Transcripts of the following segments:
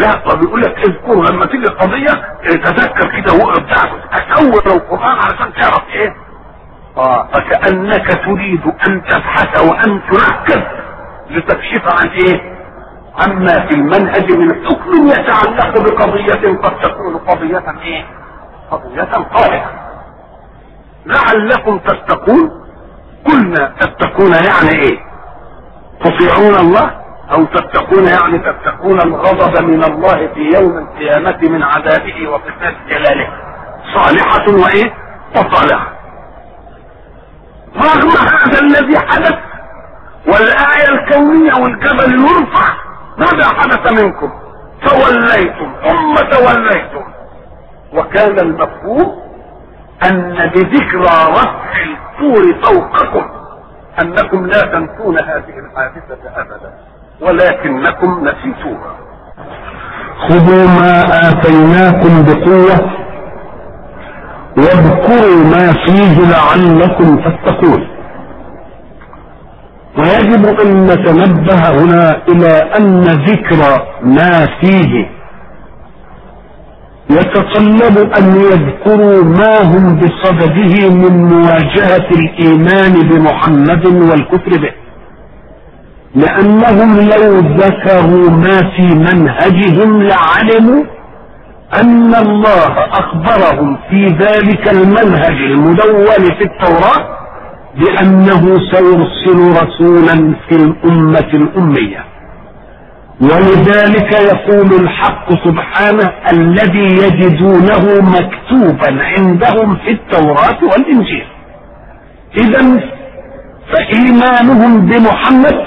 لا بيقول لك اذكروا لما تيجي قضيه تذكر كده وبتاع تكون القران علشان تعرف ايه اه فكانك تريد ان تبحث وان تركز لتكشف عن ايه عما في المنهج من حكم يتعلق بقضية قد تكون قضية ايه قضية قائمة لعلكم تتقون قلنا تتقون يعني ايه تطيعون الله او تتقون يعني تتقون الغضب من الله في يوم القيامة من عذابه وصفات جلاله صالحة وايه وصالحة رغم هذا الذي حدث والآية الكونية والجبل يرفع ماذا حدث منكم توليتم ثم توليتم وكان المفهوم ان بذكرى رفع الطور فوقكم انكم لا تنسون هذه الحادثة ابدا ولكنكم نسيتوها خذوا ما آتيناكم بقوة واذكروا ما فيه لعلكم تتقون ويجب ان نتنبه هنا الى ان ذكر ما فيه يتطلب ان يذكروا ما هم بصدده من مواجهة الايمان بمحمد والكفر به لانهم لو ذكروا ما في منهجهم لعلموا ان الله اخبرهم في ذلك المنهج المدون في التوراه بأنه سيرسل رسولا في الأمة الأمية ولذلك يقول الحق سبحانه الذي يجدونه مكتوبا عندهم في التوراة والإنجيل إذا فإيمانهم بمحمد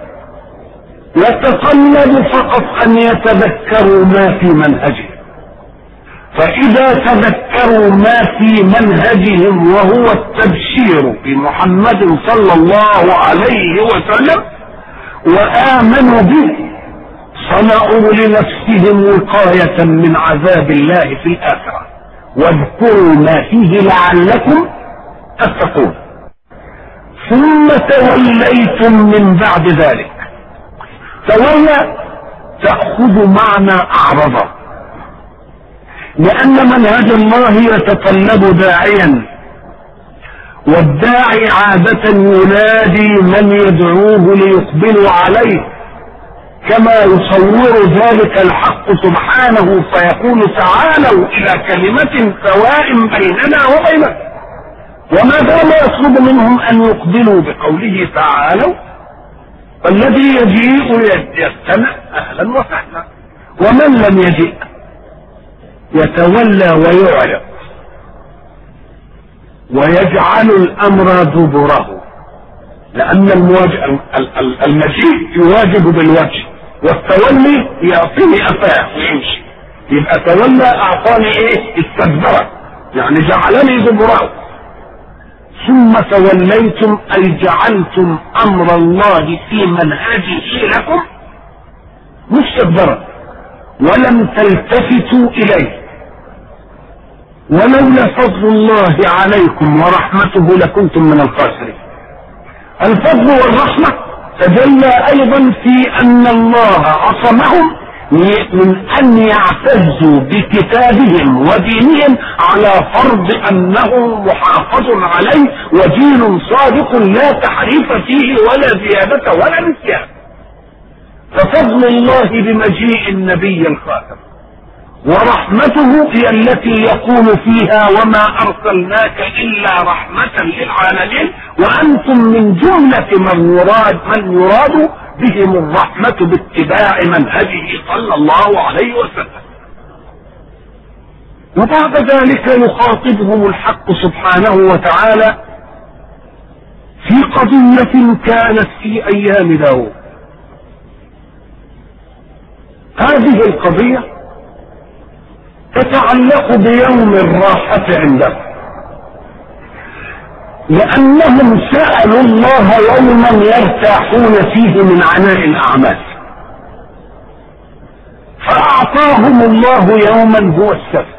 يتطلب فقط أن يتذكروا ما في منهجه فإذا تذكروا ما في منهجهم وهو التبشير بمحمد صلى الله عليه وسلم وآمنوا به صنعوا لنفسهم وقاية من عذاب الله في الآخرة واذكروا ما فيه لعلكم تتقون ثم توليتم من بعد ذلك تولى تأخذ معنى أعرض لأن منهج الله يتطلب داعيا والداعي عادة ينادي من يدعوه ليقبلوا عليه كما يصور ذلك الحق سبحانه فيقول تعالوا إلى كلمة سواء بيننا وبينكم وما دام يطلب منهم أن يقبلوا بقوله تعالوا فالذي يجيء يستمع أهلا وسهلا ومن لم يجئ يتولى ويعرض ويجعل الامر دبره لان المواجه المجيء يواجه بالوجه والتولي يعطيني افاه ويمشي يبقى تولى اعطاني ايه استدبره يعني جعلني دبره ثم توليتم اي جعلتم امر الله في منهجه لكم مستدبرا ولم تلتفتوا اليه ولولا فضل الله عليكم ورحمته لكنتم من الخاسرين الفضل والرحمة تجلى أيضا في أن الله عصمهم من أن يعتزوا بكتابهم ودينهم على فرض أنه محافظ عليه ودين صادق لا تحريف فيه ولا زيادة ولا نسيان ففضل الله بمجيء النبي الخاتم ورحمته هي التي يقول فيها وما ارسلناك الا رحمة للعالمين وانتم من جملة من يراد من يراد بهم الرحمة باتباع منهجه صلى الله عليه وسلم وبعد ذلك يخاطبهم الحق سبحانه وتعالى في قضية كانت في ايام داود هذه القضيه تتعلق بيوم الراحة عنده لأنهم سألوا الله يوما يرتاحون فيه من عناء الأعمال فأعطاهم الله يوما هو السبت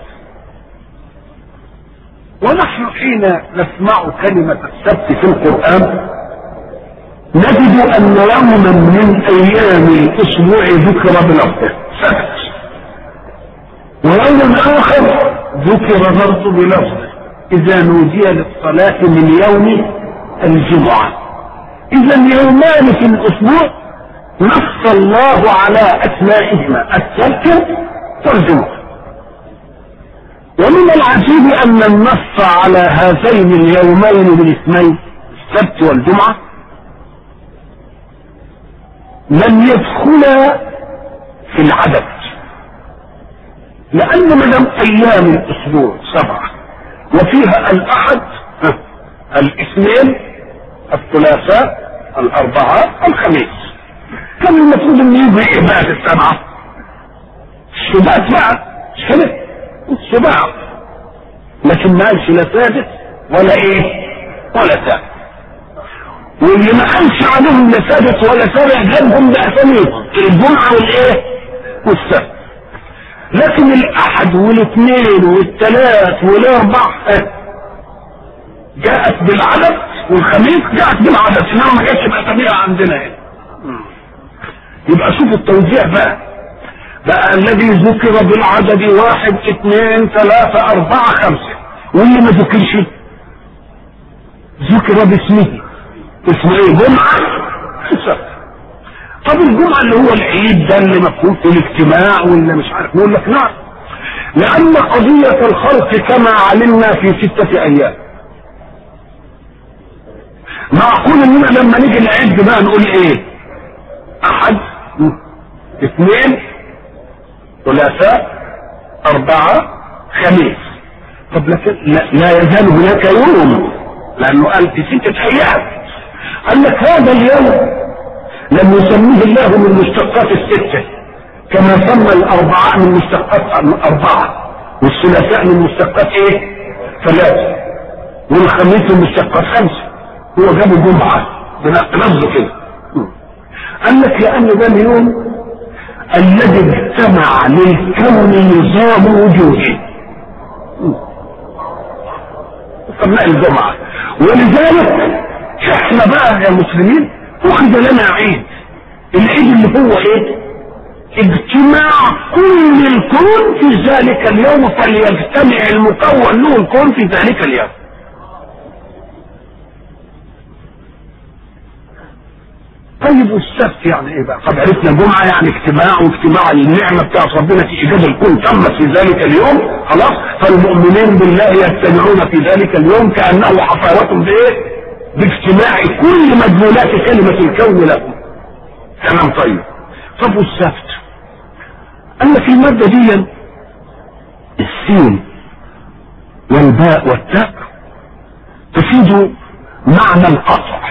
ونحن حين نسمع كلمة السبت في القرآن نجد أن يوما من أيام الأسبوع ذكر بلفظه سبت ويوم آخر ذكر برضه بلفظ إذا نودي للصلاة من يوم الجمعة إذا يومان في الأسبوع نص الله على أسمائهما السبت والجمعة ومن العجيب أن النص على هذين اليومين بالاسمين السبت والجمعة لم يدخلا في العدد لأن ما دام أيام الأسبوع سبعة وفيها الأحد الاثنين الثلاثاء الأربعاء الخميس كان المفروض ان يجي ايه بقى في السبعة السبات بقى مش كده السباع لكن ما قالش لا سادس ولا ايه ولا سابع واللي ما قالش عليهم لا سادس ولا سابع جابهم باساميهم الجمعة والايه والسبت لكن الاحد والاثنين والثلاث والاربع جاءت بالعدد والخميس جاءت بالعدد انما ما جاتش باساميها عندنا هنا يبقى شوف التوزيع بقى بقى الذي ذكر بالعدد واحد اثنين ثلاثة أربعة خمسة واللي ما ذكرش ذكر باسمه اسمه ايه جمعة السبت طب الجمعة اللي هو العيد ده اللي مفهوم في الاجتماع ولا مش عارف نقول لك نعم لأن قضية الخلق كما علمنا في ستة أيام معقول اننا لما نيجي نعد بقى نقول ايه احد اثنين ثلاثاء اربعة خميس طب لكن لا, لا يزال هناك يوم لانه قال في ستة ايام قال لك هذا اليوم لم يسميه الله من مشتقات الستة كما سمى الاربعاء من مشتقات اربعة والثلاثاء من مشتقات ايه ثلاثة والخميس من مشتقات خمسة هو جابه جمعة بلفظه كده قال لك لان ده اليوم الذي اجتمع للكون نظام وجودي سماه الجمعة ولذلك احنا بقى يا مسلمين اخذ لنا عيد العيد اللي هو ايه اجتماع كل الكون في ذلك اليوم فليجتمع المكون له الكون في ذلك اليوم طيب والسبت يعني ايه بقى؟ قد عرفنا جمعة يعني اجتماع واجتماع النعمة بتاعت ربنا في ايجاد الكون تمت في ذلك اليوم خلاص فالمؤمنين بالله يجتمعون في ذلك اليوم كأنه حفاوة بايه؟ باجتماع كل مدلولات كلمة الكون لهم. كلام طيب. طب والسبت؟ قال لك المادة دي السين والباء والتاء تفيد معنى القطع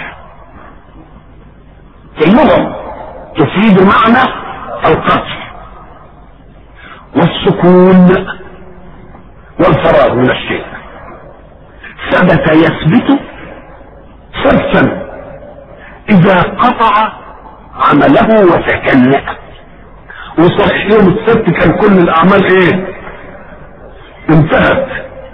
في اللغة تفيد معنى القطع والسكون والفراغ من الشيء ثبت يثبت ثبتا إذا قطع عمله وتكلأ وصحيح يوم السبت كان كل الأعمال إيه؟ انتهت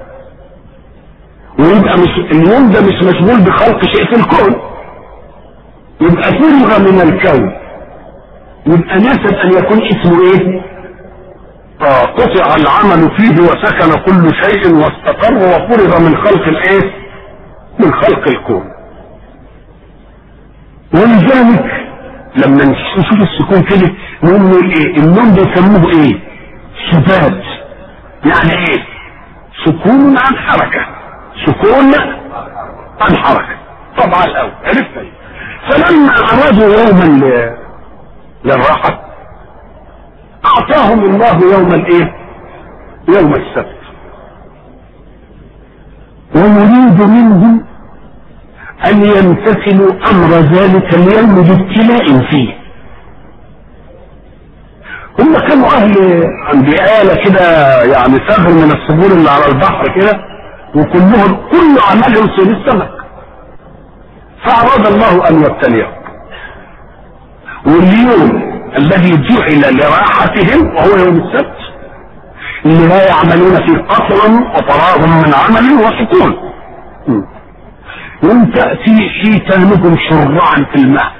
ويبقى مش اليوم ده مش مشغول بخلق شيء في الكون يبقى فرغ من الكون يبقى ناسب ان يكون اسمه ايه آه قطع العمل فيه وسكن كل شيء واستقر وفرغ من خلق الايه من خلق الكون ولذلك لما نشوف السكون كده نقول ايه النوم بيسموه ايه سبات يعني ايه سكون عن حركة سكون عن حركة طبعا الاول عرفت ايه فلما ارادوا يوما للراحة اعطاهم الله يوم الايه يوم السبت ويريد منهم ان يمتثلوا امر ذلك اليوم بابتلاء فيه هم كانوا اهل عند آلة كده يعني ثغر من الصبور اللي على البحر كده وكلهم كل عملهم صيد السمك فأراد الله أن يبتليهم واليوم الذي جعل لراحتهم وهو يوم السبت اللي لا يعملون فيه قطر وفراغ من عمل وسكون يوم تأتي حيتانهم شرعا في الماء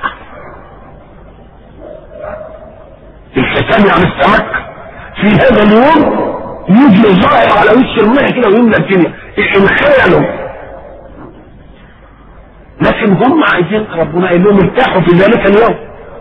الحيتان يعني السمك في هذا اليوم يجي ظاهر على وش الميه كده ويملى الدنيا انخيلوا لكن هم عايزين ربنا قال لهم ارتاحوا في ذلك اليوم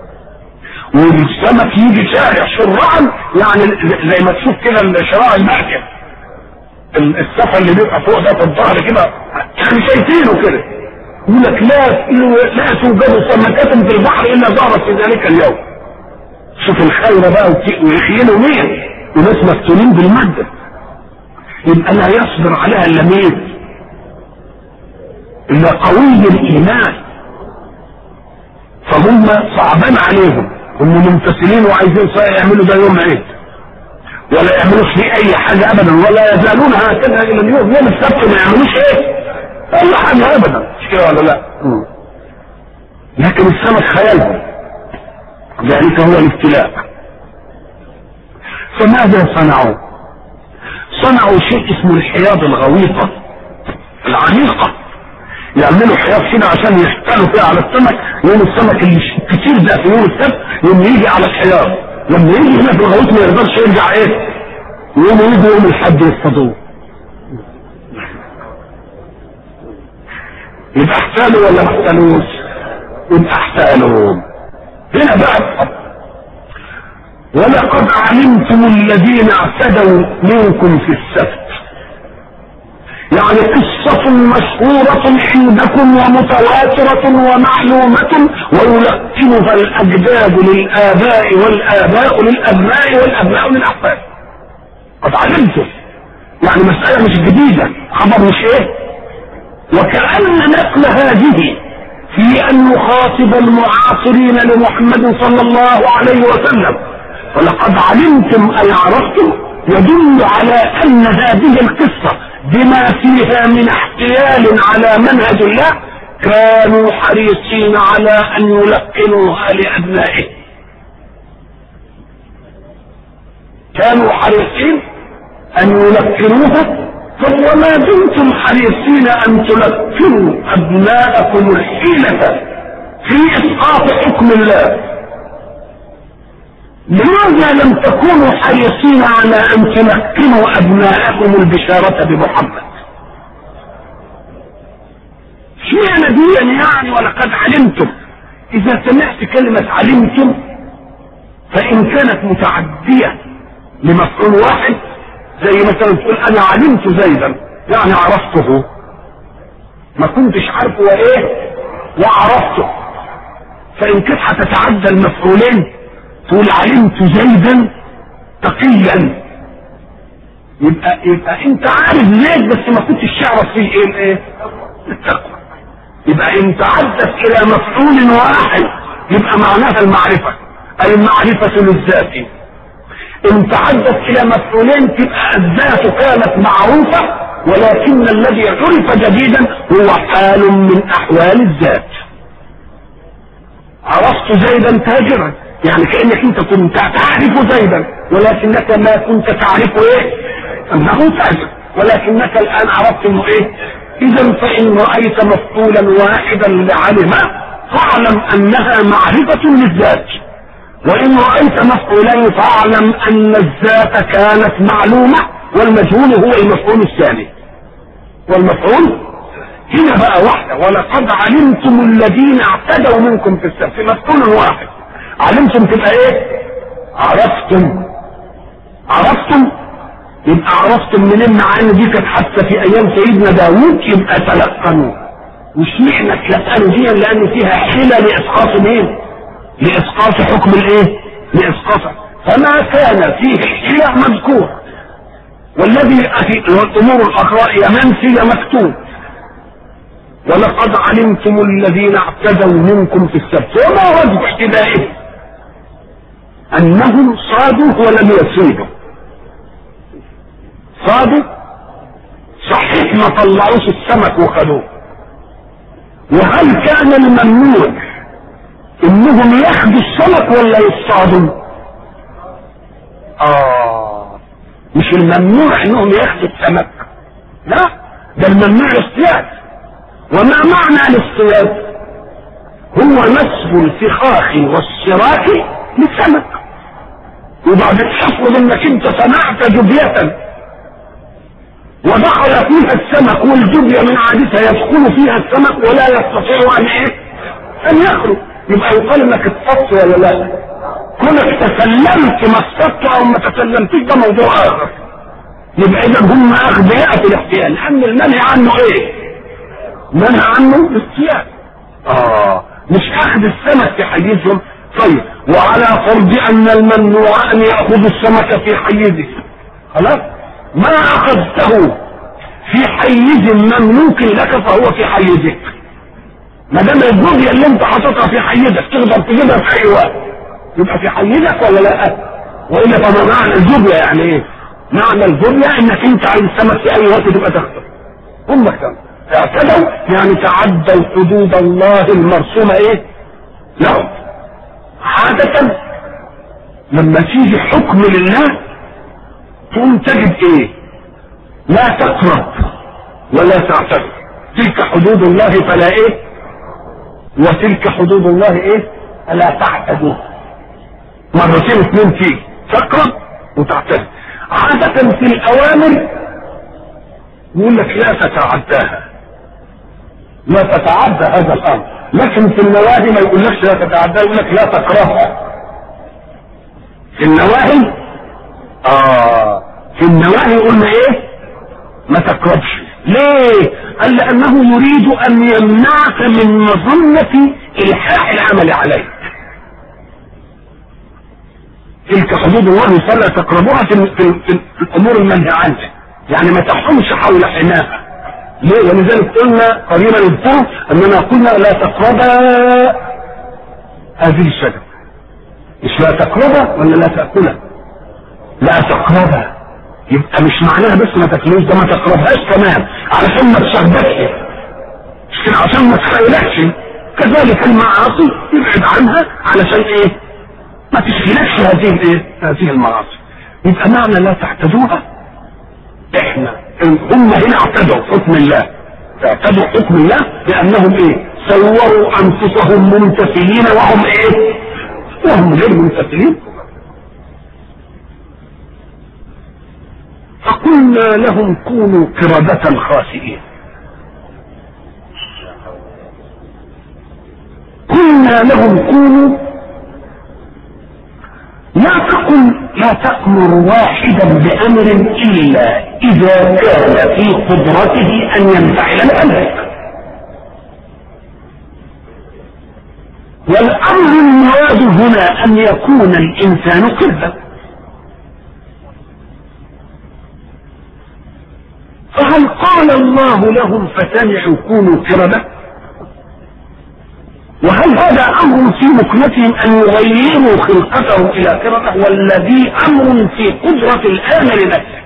والسمك يجي شارع شراعا يعني زي ما تشوف كده الشراع المعجن السفر اللي بيبقى فوق ده في الظهر كده يعني شايفينه كده يقول لك لا لا توجد سمكات في البحر الا ظهرت في ذلك اليوم شوف الخير بقى ويخيلوا مين وناس مفتونين بالماده يبقى لا يصبر عليها الا مين الا قوي الايمان فهم صعبان عليهم هم ممتثلين وعايزين يعملوا ده يوم عيد ولا يعملوش فيه اي حاجه ابدا ولا يزالون هكذا الى اليوم يوم السبت ما يعملوش ايه اي حاجه ابدا مش كده ولا لا لكن السمك خيالهم ذلك هو الابتلاء فماذا صنعوا صنعوا شيء اسمه الحياض الغويطه العميقه يعملوا حياض كده عشان يحتالوا فيها على السمك يوم السمك اللي كتير ده في يوم السبت يوم يجي على الحياض لما يجي هنا في الغويط ما يقدرش يرجع ايه يوم يجي يوم الحد يصطادوه يبقى احتالوا ولا ما احتالوش يبقى احتالوا هنا بقى ولقد علمتم الذين اعتدوا منكم في السبت يعني قصة مشهورة عندكم ومتواترة ومعلومة ويلقنها الأجداد للآباء والآباء للأبناء والأبناء للأحفاد قد علمتم يعني مسألة مش جديدة خبر مش ايه وكأن نقل هذه في أن نخاطب المعاصرين لمحمد صلى الله عليه وسلم ولقد علمتم أي عرفتم يدل على أن هذه القصة بما فيها من احتيال على منهج الله كانوا حريصين على أن يلقنوها لأبنائهم كانوا حريصين أن يلقنوها فوما دمتم حريصين أن تلقنوا أبناءكم الحيلة في إسقاط حكم الله لماذا لم تكونوا حريصين على ان تمكنوا ابناءكم البشارة بمحمد اشمعنى دي يعني ولقد علمتم اذا سمعت كلمة علمتم فان كانت متعدية لمفعول واحد زي مثلا تقول انا علمت زيدا يعني عرفته ما كنتش عارفه وايه وعرفته فان كانت هتتعدى المفعولين تقول علمت زيدا تقيا يبقى يبقى انت عارف زيد بس ما كنتش تعرف فيه ايه الايه التقوى يبقى ان تعدت الى مفعول واحد يبقى معناها المعرفة المعرفة للذات ان تعدت الى مفعولين تبقى الذات كانت معروفة ولكن الذي عرف جديدا هو حال من احوال الذات عرفت زيدا تاجرا يعني كانك انت كنت تعرف زيدا ولكنك ما كنت تعرف ايه انه تاجر ولكنك الان عرفت انه ايه اذا فان رايت مفعولا واحدا لعلم فاعلم انها معرفة للذات وان رايت مفعولين فاعلم ان الذات كانت معلومة والمجهول هو المفعول الثاني والمفعول هنا بقى واحدة ولقد علمتم الذين اعتدوا منكم في السبت مفعول واحد علمتم تبقى ايه عرفتم عرفتم يبقى عرفتم منين مع ان دي كانت حتى في ايام سيدنا داوود يبقى تلقنوا وسمعنا تلقنوا دي لان فيها حيله لاسقاط مين لاسقاط حكم الايه لاسقاط فما كان فيه حيله مذكور والذي الامور الاخرى منسيه مكتوب ولقد علمتم الذين اعتدوا منكم في السبت وما وجه اعتدائهم انهم صادوا ولم يصيدوا صادوا صحيح ما طلعوش السمك وخدوه وهل كان الممنوع انهم ياخدوا السمك ولا يصطادوا اه مش الممنوع انهم ياخدوا السمك لا ده الممنوع الاصطياد وما معنى الاصطياد هو نسب الفخاخ والشراك للسمك وبعدين تحصل انك انت صنعت جبية ودخل فيها السمك والجبية من عادتها يدخل فيها السمك ولا يستطيع ان ايه ان يخرج يبقى يقال انك اتصدت ولا لا كونك تسلمت ما اصطدت او ما تسلمتش ده موضوع اخر يبقى اذا هم اغبياء في الاحتيال لان المنهي عنه ايه منهى عنه الاصطياد اه مش اخذ السمك في حيزهم طيب وعلى فرض ان الممنوع ان ياخذ السمك في حيزه خلاص ما اخذته في حيز مملوك لك فهو في حيزك ما دام الجزء اللي انت حاططها في حيزك تقدر تجيبها في اي وقت يبقى في حيزك ولا لا والا فما معنى الجبله يعني ايه معنى الجبله انك انت عايز سمك في اي وقت تبقى تاخده هم كده اعتدوا يعني تعدوا حدود الله المرسومه ايه لهم عادة لما تيجي حكم لله تقوم تجد ايه لا تقرب ولا تعتد تلك حدود الله فلا ايه وتلك حدود الله ايه فلا تعتدوا مرتين اثنين تيجي تقرب وتعتد عادة في الاوامر يقول لك لا تتعداها لا تتعدى هذا الامر لكن في النواهي ما يقولكش لا تتعدى يقول لك لا تكرهها في النواهي اه في النواهي قلنا ايه ما تقربش ليه قال لانه يريد ان يمنعك من مظنة الحاح العمل عليك تلك حدود الله فلا تقربوها في, في, في, في الامور المنهي عنها يعني ما تحكمش حول حماها ليه ولذلك قلنا قريبا الفرق اننا قلنا لا تقربا هذه الشجره مش لا تقربا ولا لا تاكلها لا تقربا يبقى مش معناها بس ما تاكلوش ده ما تقربهاش كمان علشان ما تشغلش مش كده عشان ما تخيلكش كذلك المعاصي ابعد عنها علشان ايه ما تشغلكش هذه الايه هذه المعاصي يبقى معنى لا تعتدوها احنا هم هنا اعتدوا حكم الله اعتدوا حكم الله لانهم ايه صوروا انفسهم ممتثلين وهم ايه وهم غير ممتثلين فقلنا لهم كونوا قردة خاسئين قلنا لهم كونوا لا تقل لا تأمر واحدا بأمر إلا إذا كان في قدرته أن ينفعل الأمر والأمر المراد هنا أن يكون الإنسان قردا فهل قال الله لهم فسمعوا كونوا قردة وهل هذا امر في مكنتهم ان يغيروا خلقتهم الى قردة والذي امر في قدرة الامر نفسه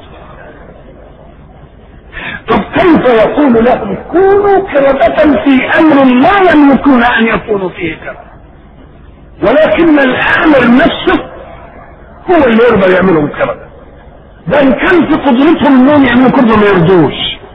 طب كيف يقول لهم كونوا قردة في امر لا يملكون ان يكونوا فيه قردة ولكن الامر نفسه هو اللي يرضى يعملهم قردة ده ان كان في قدرتهم انهم يعملوا قردة ما يرضوش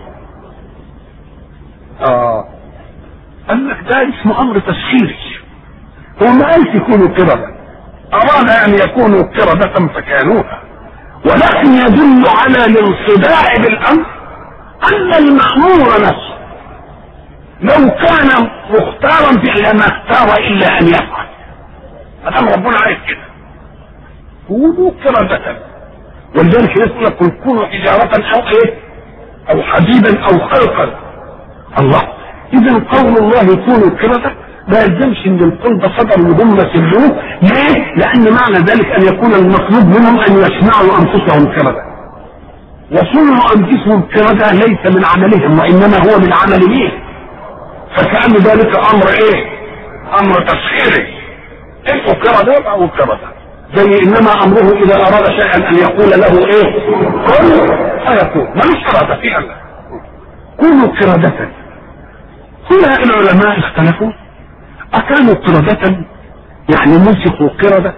اه قال لك ده اسمه امر تسخيري هو ما قالش يكونوا قردة اراد ان يكونوا قردة فكانوها ولكن يدل على الانصداع بالامر ان المامور نفسه لو كان مختارا فعلا ما اختار الا ان يفعل ادام ربنا عايز كده كونوا قردة ولذلك يقول لك كونوا حجارة او ايه او حديدا او خلقا الله اذا قول الله كونوا قردة ما يلزمش ان القول ده صدر وهم سلوه ليه؟ لان معنى ذلك ان يكون المطلوب منهم ان يصنعوا انفسهم قردة وصنع انفسهم قردة ليس من عملهم وانما هو من عمل مين؟ فكأن ذلك امر ايه؟ امر تسخيري انتوا قردة او قردة زي انما امره اذا اراد شيئا ان يقول له ايه؟ كن فيكون ملوش اراده في الله كونوا قردة هنا العلماء اختلفوا أكانوا قردة يعني مسكوا قردة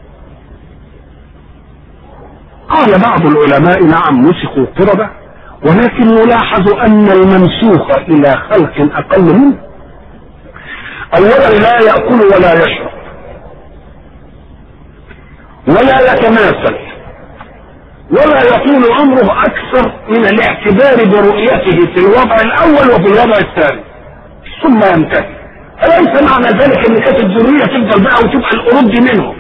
قال بعض العلماء نعم مسكوا قردة ولكن نلاحظ أن الممسوخ إلى خلق أقل منه أولا لا يأكل ولا يشرب ولا يتماثل ولا يطول عمره اكثر من الاعتبار برؤيته في الوضع الاول وفي الوضع الثاني ثم ينتهي أليس معنى ذلك ان كانت الذريه تفضل بقى وتبقى القرود دي منهم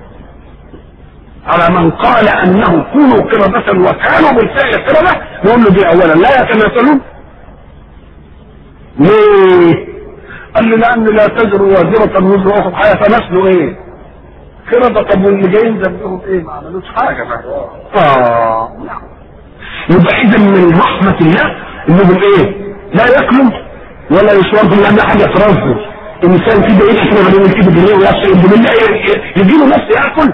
على من قال انه كونوا قردة وكانوا بالفعل قردة نقول له دي اولا لا يتماثلون ليه؟ قال لي لان لا تزر وازرة وزر اخرى هيتماثلوا ايه؟ قردة طب واللي جايين ذنبهم ايه؟ ما عملوش حاجة بقى اه نعم يبقى اذا من رحمة الله انهم ايه؟ لا ياكلوا ولا يشربوا لان حاجة ترفض انسان كده ايه احنا بعدين كده جنيه ويحصل بالله يجي له نفس ياكل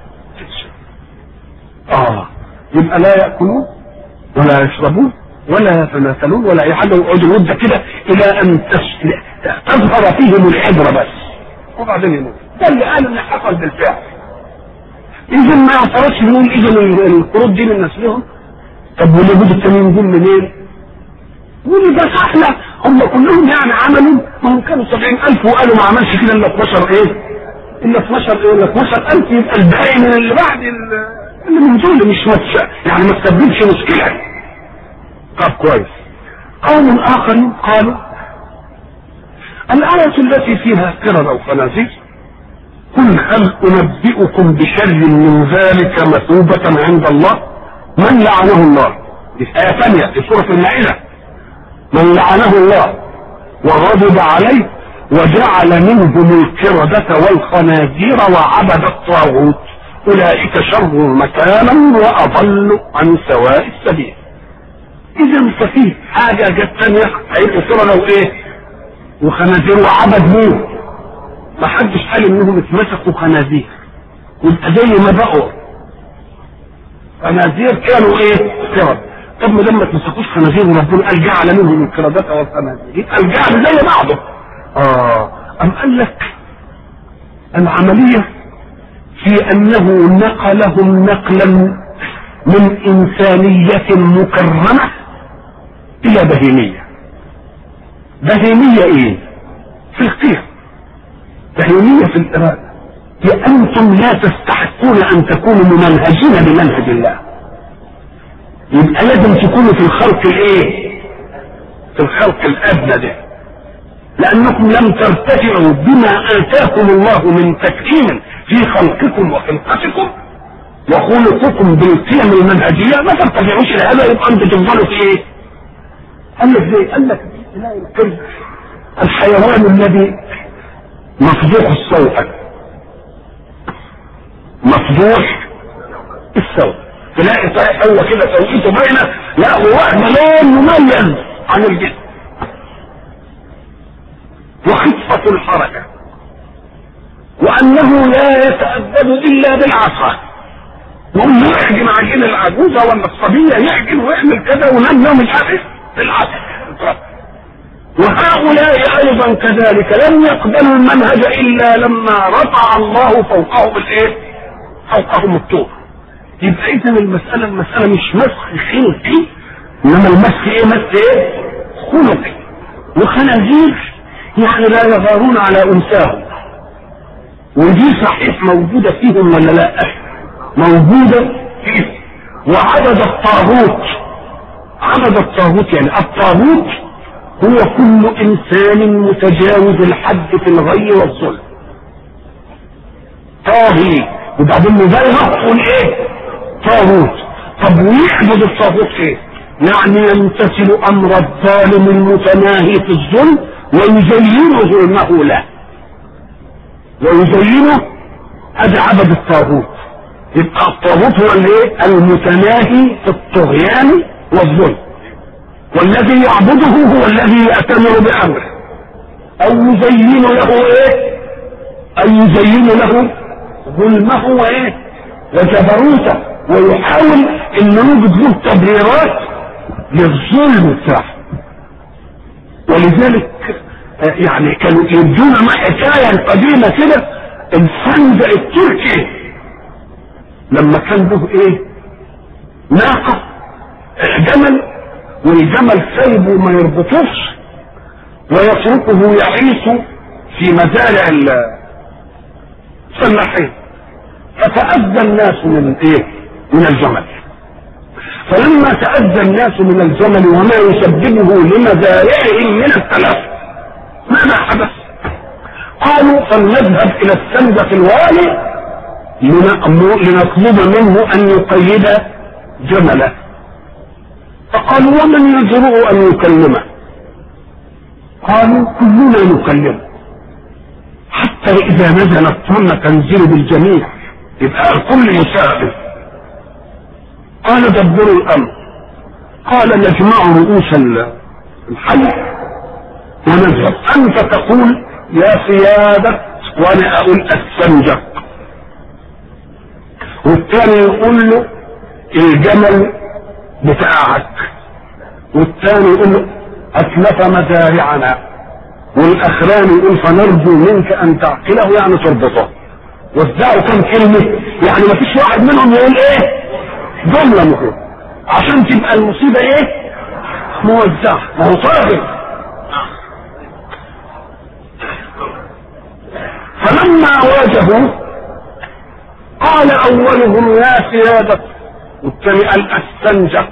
اه يبقى لا ياكلون ولا يشربون ولا يتناسلون ولا اي حاجه يقعدوا مده كده الى ان تظهر فيهم العبره بس وبعدين يموت ده اللي قال ان حصل بالفعل اذا ما اعترضش نقول اذا القرود دي من نسلهم طب واليهود التانيين دول منين؟ يقول ده احنا هم كلهم يعني عملوا ما هم كانوا 70000 وقالوا ما عملش كده الا 12 ايه؟ الا 12 ايه؟ الا 12000 يبقى الباقي من اللي بعد اللي من دول مش متش... يعني ما تسببش مشكله. طب كويس. قوم اخرين قالوا الآية التي فيها قردة وخنازير قل هل أنبئكم بشر من ذلك مثوبة عند الله من لعنه الله دي آية ثانية في سورة المائدة من لعنه الله وغضب عليه وجعل منهم القردة والخنازير وعبد الطاغوت أولئك شر مكانا وأضل عن سواء السبيل إذا ففي حاجة جت ثانية هيبقوا قردة وإيه؟ وخنازير وعبد مين؟ ما حدش قال إنهم اتمسكوا خنازير يبقى زي ما بقوا خنازير كانوا إيه؟ قرد طب ما دام ما تمسكوش خنازير وربنا قال جعل منهم القردة والخنازير يبقى الجعل زي بعضه اه أم قال لك العملية في أنه نقلهم نقلا من إنسانية مكرمة إلى بهيمية بهيمية إيه؟ في القيم بهيمية في الإرادة أنتم لا تستحقون أن تكونوا ممنهجين بمنهج الله يبقى لازم تكونوا في الخلق الايه في الخلق الادنى ده لانكم لم ترتفعوا بما اتاكم الله من تكريم في خلقكم وخلقتكم وخلقكم بالقيم المنهجيه ما ترتفعوش الى هذا يبقى انتم تفضلوا في ايه؟ قال لك زي قال لك الحيوان الذي مفضوح الصوت مفضوح الصوت تلاقي صحيح هو كده توقيته باينه لا هو واحد لون مميز عن الجسم وخفة الحركة وأنه لا يتأدب إلا بالعصا يقول له احجم عجين العجوزة ولا الصبية يحجم ويعمل كذا ونام يوم مش عارف بالعصا وهؤلاء أيضا كذلك لم يقبلوا المنهج إلا لما رفع الله فوقهم الإيه؟ فوقهم الطور يبقى اذا المسألة المسألة مش مسخ خلقي انما المسخ ايه مسخ ايه خلقي وخنازير يعني لا يغارون على انساهم ودي صحيح موجودة فيهم ولا لا موجودة فيهم وعدد الطاغوت عدد الطاغوت يعني الطاغوت هو كل انسان متجاوز الحد في الغي والظلم طاغي وبعدين مبالغه تقول ايه طاغوت طب ويعبد الطاغوت ايه يعني يمتثل امر الظالم المتناهي في الظلم ويزين ظلمه له ويزينه ادي عبد الطاغوت يبقى الطاغوت هو الايه المتناهي في الطغيان والظلم والذي يعبده هو الذي يأتمر بأمره أو يزين له إيه؟ أو يزين له ظلمه وإيه؟ وجبروته ويحاول إن يوجد له تبريرات للظلم بتاعه ولذلك يعني كانوا يدونا ما حكاية قديمة كده الفندق التركي لما كان له ايه ناقة جمل والجمل سايبه ما يربطوش ويتركه يعيش في مزارع الفلاحين فتأذى الناس من ايه من الجمل فلما تأذى الناس من الجمل وما يسببه لمزاياه من التلف ماذا حدث؟ قالوا فلنذهب إلى السندة الوالي لنطلب منه أن يقيد جمله فقالوا ومن يجرؤ أن يكلمه قالوا كلنا نكلمه حتى إذا نزل الطن تنزل بالجميع يبقى الكل يساعد قال دبروا الأمر قال نجمع رؤوس الحي ونذهب أنت تقول يا سيادة وأنا أقول السنجق والثاني يقول له الجمل بتاعك والثاني يقول له أتلف مزارعنا والأخراني يقول فنرجو منك أن تعقله يعني تربطه وزعوا كم كلمة يعني ما فيش واحد منهم يقول ايه جملة مهمة عشان تبقى المصيبة ايه موزعة ما هو صاغر فلما واجهوا قال اولهم يا سيادة والثاني قال استنجق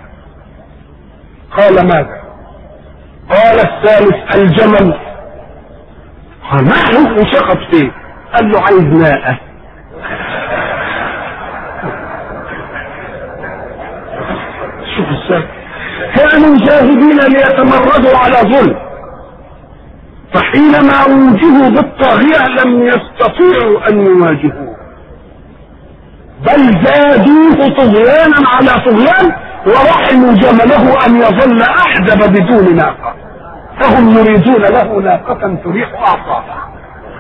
قال ماذا قال الثالث الجمل قال ماله وشخط فيه قال له عايز ماء شوف السبب كانوا جاهدين ليتمردوا على ظلم فحينما وجهوا بالطاغية لم يستطيعوا أن يواجهوه بل زادوه طغيانا على طغيان ورحموا جمله أن يظل أحدب بدون ناقة فهم يريدون له ناقة تريح أعصابه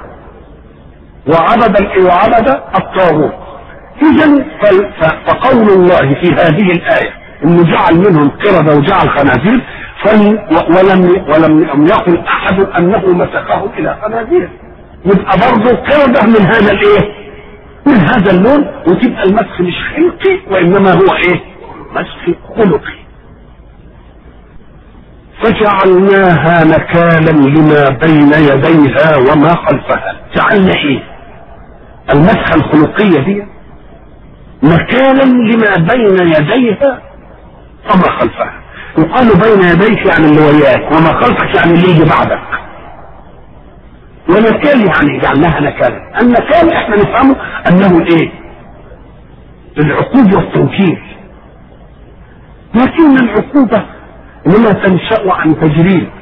وعبد وعبد الطاغوت اذا فقول الله في هذه الايه انه جعل منهم قرده وجعل خنازير ولم ولم يقل احد انه مسكه الى خنازير يبقى برضه قرده من هذا الايه؟ من هذا اللون وتبقى المسخ مش خلقي وانما هو ايه؟ مسخ خلقي فجعلناها نكالا لما بين يديها وما خلفها جعلنا ايه المسحة الخلقية دي نكالا لما بين يديها وما خلفها يقال بين يديك يعني اللي وياك وما خلفك يعني اللي يجي بعدك ونكال يعني جعلناها نكالا النكال احنا نفهمه انه الايه العقوبة والتوكيل لكن العقوبة لما تنشأ عن تجريد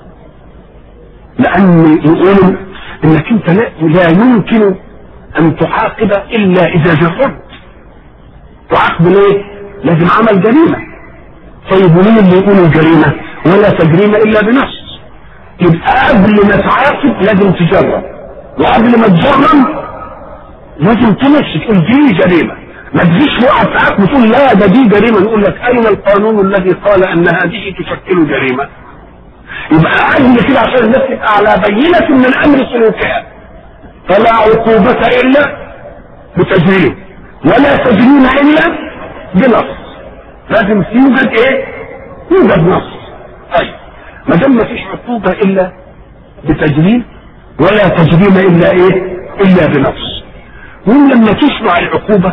لأن يقولوا انك انت لا, لا يمكن ان تعاقب الا اذا جربت تعاقب ليه لازم عمل جريمة طيب ومين اللي يقول الجريمة ولا تجريمة الا بنص يبقى قبل ما تعاقب لازم تجرب وقبل ما تجرم لازم تمشي تقول دي جريمة ما تجيش واحد ساعات وتقول لا ده دي جريمة نقول لك اين القانون الذي قال ان هذه تشكل جريمة يبقى عايز كده عشان الناس تبقى على بينة من امر سلوكها فلا عقوبة الا بتجريم ولا تجريم الا بنص لازم يوجد ايه يوجد نص طيب ما دام ما فيش عقوبة الا بتجريم ولا تجريم الا ايه الا بنص وان لما تشرع العقوبة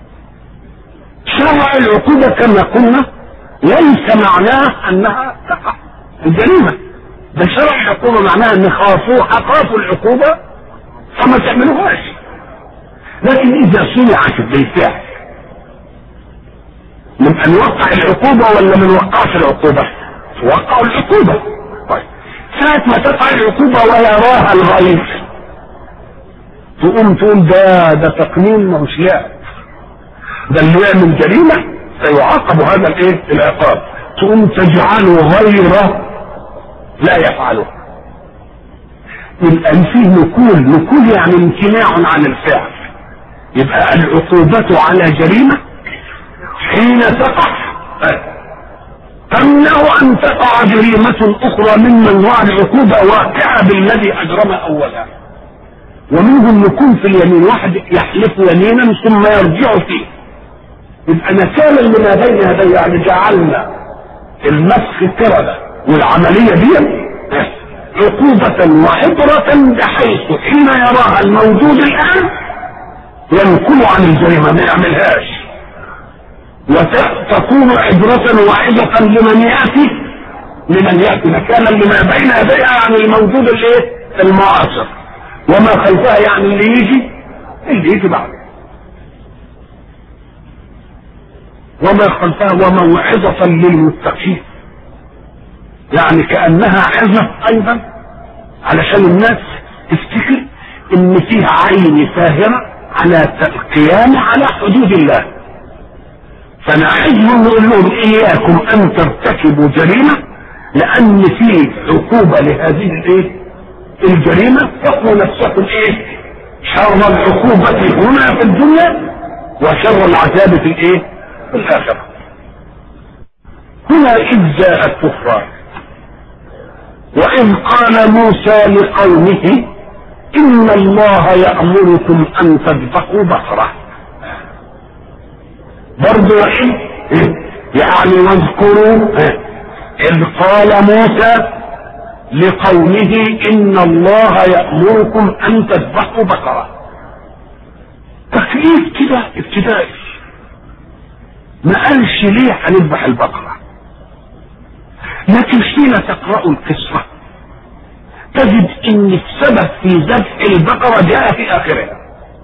شرع العقوبة كما قلنا ليس معناه انها تقع الجريمة ده شرع العقوبة معناها ان خافوا خافوا العقوبة فما تعملوهاش لكن اذا صنعت بالفعل من ان يوقع العقوبة ولا من وقعش العقوبة توقعوا العقوبة طيب ساعة ما تقع العقوبة ويراها الغير تقوم تقول ده ده تقنين مش لعب ده اللي يعمل جريمة سيعاقب هذا الايه العقاب تقوم تجعله غير لا يفعله يبقى فيه نكول نكول يعني امتناع عن الفعل يبقى العقوبة على جريمة حين تقع تمنع ان تقع جريمة اخرى ممن وعى العقوبة واقعة بالذي اجرم اولا ومنهم نكون في اليمين واحد يحلف يمينا ثم يرجع فيه يبقى نكالا لما بين يدي يعني جعلنا المسخ كردة والعملية دي عقوبة وعبرة بحيث حين يراها الموجود الآن ينكل عن الجريمة ما يعملهاش وتكون عبرة وعظة لمن يأتي لمن يأتي مكانا لما بين يديها يعني الموجود الايه المعاصر وما خلفها يعني اللي يجي اللي يجي بعده وما خلفها وموعظة للمتقين يعني كأنها عظة أيضا علشان الناس تفتكر إن فيها عين فاهمة على القيام على حدود الله فنعظهم نقول لهم إياكم أن ترتكبوا جريمة لأن في عقوبة لهذه الإيه؟ الجريمة فقوا نفسكم إيه؟ شر العقوبة هنا في الدنيا وشر العذاب في الإيه؟ في الآخرة هنا إذ جاء الكفار وإذ قال موسى لقومه إن الله يأمركم أن تذبحوا بقرة برضو وإن يعني واذكروا إذ قال موسى لقومه إن الله يأمركم أن تذبحوا بقرة تكليف كده ابتدائي ما قالش ليه هنذبح البقرة لكن حين تقرأ القصة تجد ان السبب في ذبح البقرة جاء في اخرها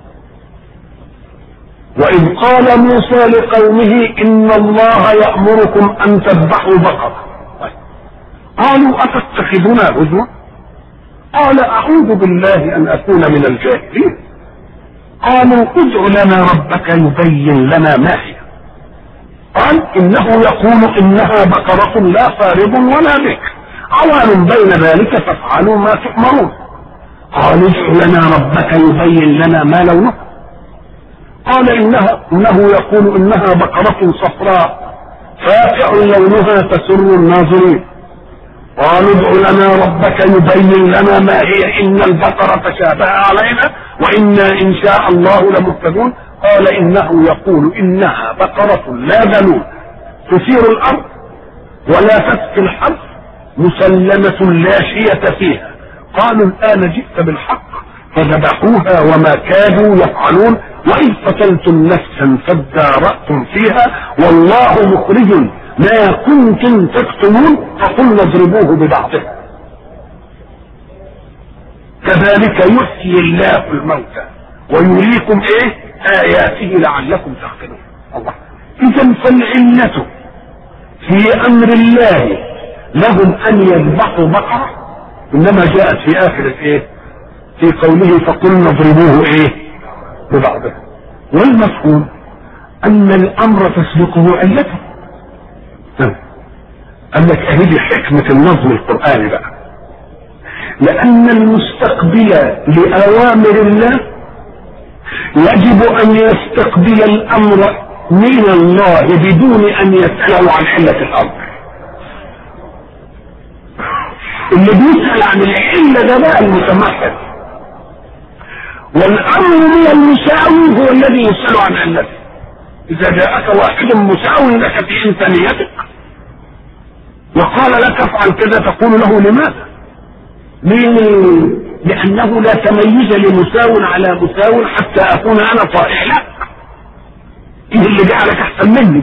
وإذ قال موسى لقومه إن الله يأمركم أن تذبحوا بقرة قالوا أتتخذنا هزوا قال أعوذ بالله أن أكون من الجاهلين قالوا ادع لنا ربك يبين لنا ما هي قال إنه يقول إنها بقرة لا فارض ولا بكر عوان بين ذلك فافعلوا ما تؤمرون قالوا ادع لنا ربك يبين لنا ما لونه قال إنها إنه يقول إنها بقرة صفراء فاقع لونها تسر الناظرين قالوا ادع لنا ربك يبين لنا ما هي إن البقرة تشابه علينا وإنا إن شاء الله لمهتدون قال إنه يقول إنها بقرة لا ذلول تثير الأرض ولا تسقي الحرث مسلمة لا شية فيها قالوا الآن جئت بالحق فذبحوها وما كادوا يفعلون وإذ قتلتم نفسا فادارأتم فيها والله مخرج ما كنتم تكتمون فقلنا اضربوه ببعضها كذلك يحيي الله الموتى ويريكم ايه اياته لعلكم تعقلون الله اذا فالعلة في امر الله لهم ان يذبحوا بقرة انما جاءت في اخر ايه في قوله فقلنا اضربوه ايه ببعضها والمفهوم ان الامر تسبقه علته قال لك اهي حكمة النظم القرآني بقى لأن المستقبل لأوامر الله يجب أن يستقبل الأمر من الله بدون أن يسأله عن علة الأمر اللي بيسأل عن العلة ده بقى المتمحل والأمر من المساوي هو الذي يسأل عن علته إذا جاءك واحد مساوي لك في إنسانيتك وقال لك افعل كذا تقول له لماذا ليه لانه لا تميز لمساو على مساو حتى اكون انا طائع لا ايه اللي جعلك احسن مني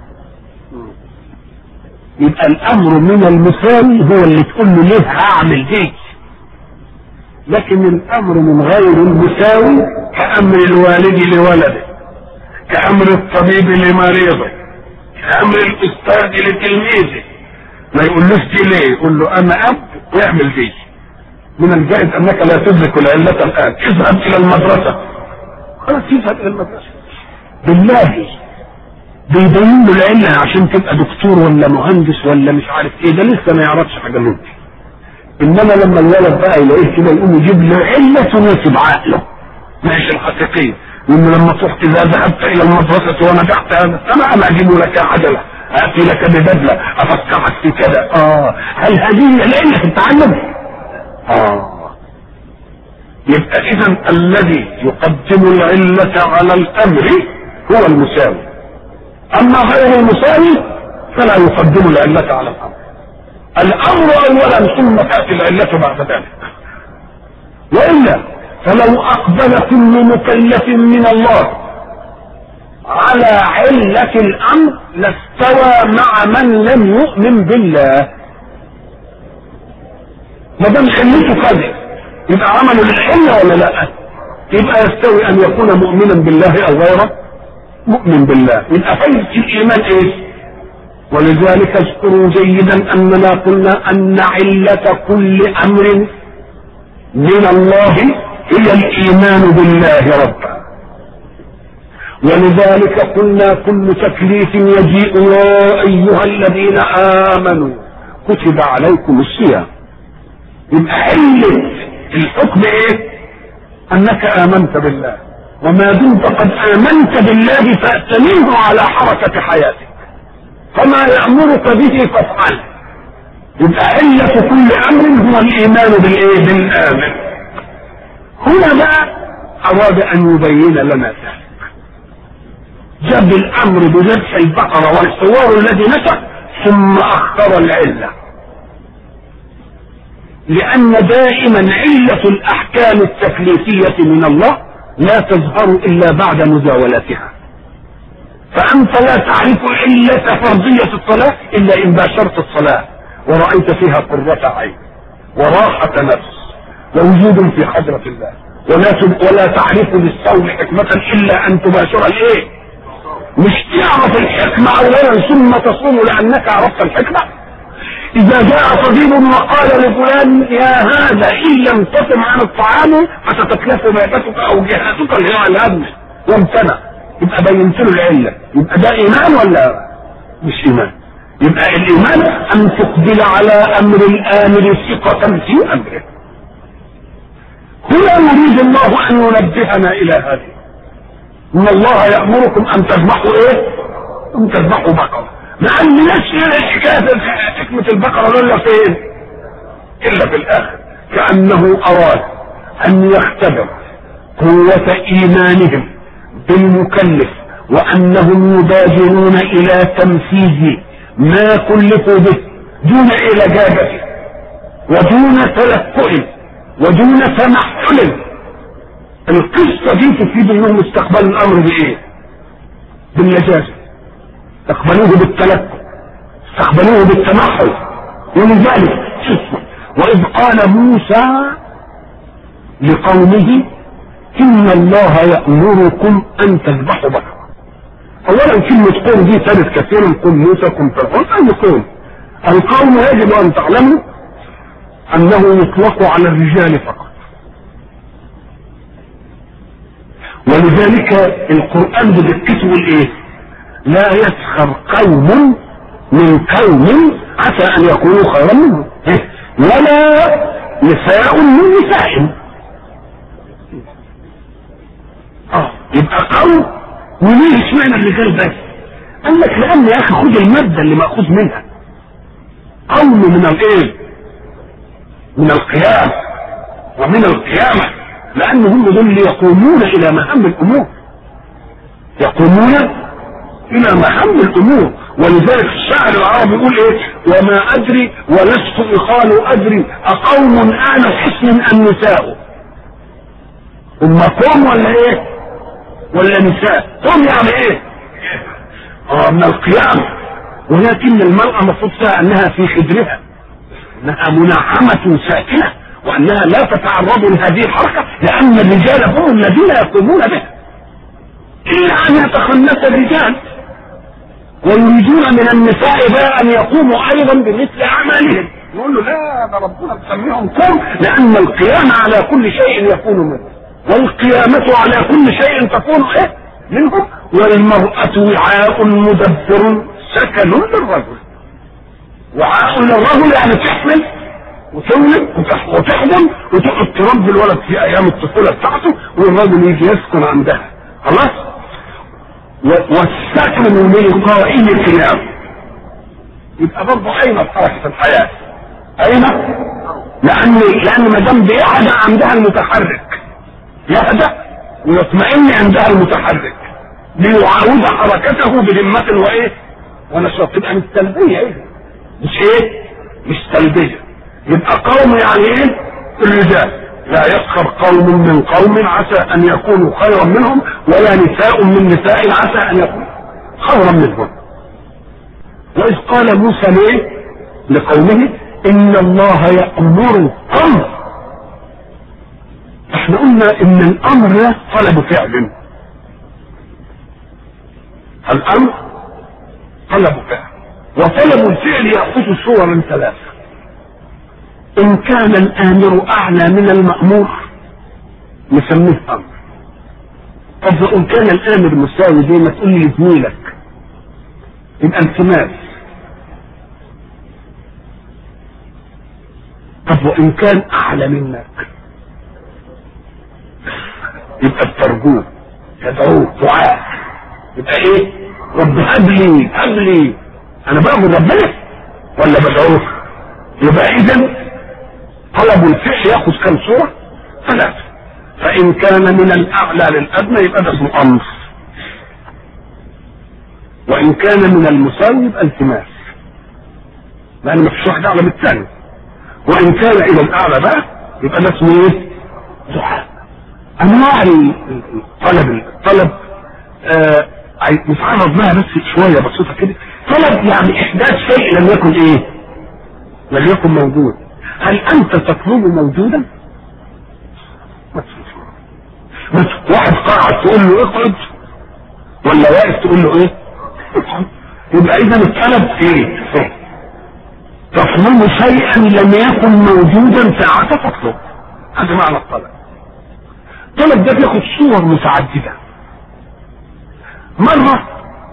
يبقى الامر من المساوي هو اللي تقول له ليه هعمل دي لكن الامر من غير المساوي كامر الوالد لولده كامر الطبيب لمريضه كامر الاستاذ لتلميذه ما يقولوش دي ليه يقول له انا اب واعمل دي من الجائز انك لا تدرك العلة الان اذهب الى المدرسة خلاص يذهب الى المدرسة بالله بيبين له العلة عشان تبقى دكتور ولا مهندس ولا مش عارف ايه ده لسه ما يعرفش حاجة منه انما لما الولد بقى يلاقيه كده يقوم يجيب له علة تناسب عقله ماشي الحقيقية وانه لما تروح اذا ذهبت الى المدرسة ونجحت هذا السنة انا اجيب لك عجلة اتي لك ببدلة افكرك في كذا اه هل هذه العلة في التعلم اه يبقى اذا الذي يقدم العلة على الامر هو المساوي اما غير المساوي فلا يقدم العلة على الامر الامر اولا ثم تاتي العلة بعد ذلك والا فلو اقبل كل مكلف من الله على علة الأمر لاستوى مع من لم يؤمن بالله ما دام علته كذب يبقى عمله للعلة ولا لا؟ يبقى يستوي أن يكون مؤمنا بالله أو غيره مؤمن بالله يبقى فايدة الإيمان إيه؟ ولذلك اذكروا جيدا أننا قلنا أن علة كل أمر من الله هي الإيمان بالله ربا ولذلك قلنا كل تكليف يجيء يا أيها الذين آمنوا كتب عليكم الصيام يبقى علة الحكم إيه؟ أنك آمنت بالله وما دمت قد آمنت بالله فأتمنه على حركة حياتك فما يأمرك به فافعل يبقى علة كل أمر هو الإيمان بالإيه؟ بالآمن هنا بقى أراد أن يبين لنا ذلك جاب الأمر بذبح البقرة والحوار الذي نشأ ثم أخر العلة لأن دائما علة الأحكام التكليفية من الله لا تظهر إلا بعد مزاولتها فأنت لا تعرف علة فرضية الصلاة إلا إن باشرت الصلاة ورأيت فيها قرة عين وراحة نفس ووجود في حضرة الله ولا ولا تعرف للصوم حكمة إلا أن تباشر الإيه؟ مش تعرف الحكمة أولا ثم تصوم لأنك عرفت الحكمة إذا جاء طبيب وقال لفلان يا هذا إن لم تصم عن الطعام فتتكلف معدتك أو جهازك اللي هو الهدم وامتنع يبقى بينت له العلة يبقى ده إيمان ولا مش إيمان يبقى الإيمان أن تقبل على أمر الآمر ثقة في أمره هنا يريد الله أن ينبهنا إلى هذه إن الله يأمركم أن تذبحوا إيه؟ أن تذبحوا بقرة مع ان نفس حكايه حكمه البقره الا فين؟ الا في الاخر كانه اراد ان يختبر قوه ايمانهم بالمكلف وانهم يبادرون الى تنفيذ ما كلفوا به دون إلجابة ودون تلكؤ ودون تمحل القصة دي تفيد انهم استقبلوا الامر بايه بالنجاسة استقبلوه بالتلكؤ استقبلوه بالتمحل ولذلك شوفوا واذ قال موسى لقومه ان الله يأمركم ان تذبحوا بقرة اولا كلمة قوم دي ترد كثيرا قوم موسى قوم فرعون اي قوم القوم يجب ان تعلموا انه يطلق على الرجال فقط ولذلك القرآن بدقته الايه لا يسخر قوم من قوم عسى ان يكونوا خيرا منهم ولا نساء من نساء اه يبقى قوم وليه اشمعنى الرجال بس قال لك لان يا اخي خد الماده اللي ماخوذ منها قوم من الايه من القيام ومن القيامه لان هم دول اللي يقومون الى مهام الامور يقومون الى مهام الامور ولذلك الشاعر العربي يقول ايه وما ادري ولست اخال ادري اقوم انا حسن ام نساء هم قوم ولا ايه ولا نساء قوم يعني ايه اه من القيام ولكن المرأة مفروض فيها انها في خدرها انها منعمة ساكنة وانها لا تتعرض لهذه الحركة لان الرجال هم الذين يقومون بها الا ان يتخنث الرجال ويريدون من النساء بقى ان يقوموا ايضا بمثل اعمالهم يقول له لا ده ربنا مسميهم قوم لان القيام على كل شيء يكون منه والقيامة على كل شيء تكون ايه منهم والمرأة وعاء مدبر سكن للرجل وعاء للرجل يعني تحمل وتولد وتحضن وتقعد تربي الولد في ايام الطفوله بتاعته والرجل يجي يسكن عندها خلاص والسكن من قائم قيام يبقى برضه اين حركه الحياه اين لان لان ما دام بيعدى عندها المتحرك يهدأ ويطمئن عندها المتحرك ليعاود حركته بهمة وايه ونشاط تبقى مش سلبية ايه مش ايه مش سلبية يبقى قوم يعني ايه الرجال لا يسخر قوم من قوم عسى ان يكونوا خيرا منهم ولا نساء من نساء عسى ان يكونوا خيرا منهم واذ قال موسى ليه لقومه ان الله يامركم احنا قلنا ان الامر ده طلب فعل الامر طلب فعل وطلب الفعل ياخذ صورا ثلاثه ان كان الامر اعلى من المامور نسميه امر طب وان كان الامر مساوي زي ما تقول لي زميلك يبقى التماس طب وان كان اعلى منك يبقى الترجوه تدعوه دعاء يبقى ايه رب هب لي هب لي انا بامر ربنا ولا بدعوه يبقى اذا طلب الفعل ياخذ كم صوره ثلاثه فان كان من الاعلى للادنى يبقى ده اسمه امر وان كان من المساوي يبقى التماس لان ما فيش واحد اعلى من الثاني وان كان الى الاعلى بقى يبقى ده اسمه ايه دعاء انواع الطلب الطلب آه نتعرض لها بس شويه بسيطه كده طلب يعني احداث شيء لم يكن ايه لم يكن موجود هل انت تطلب موجودا بس واحد قاعد تقول له اقعد ولا واقف تقول له ايه اقعد يبقى اذا الطلب ايه تطلب شيئا لم يكن موجودا ساعة تطلب هذا معنى الطلب الطلب ده بياخد صور متعدده مرة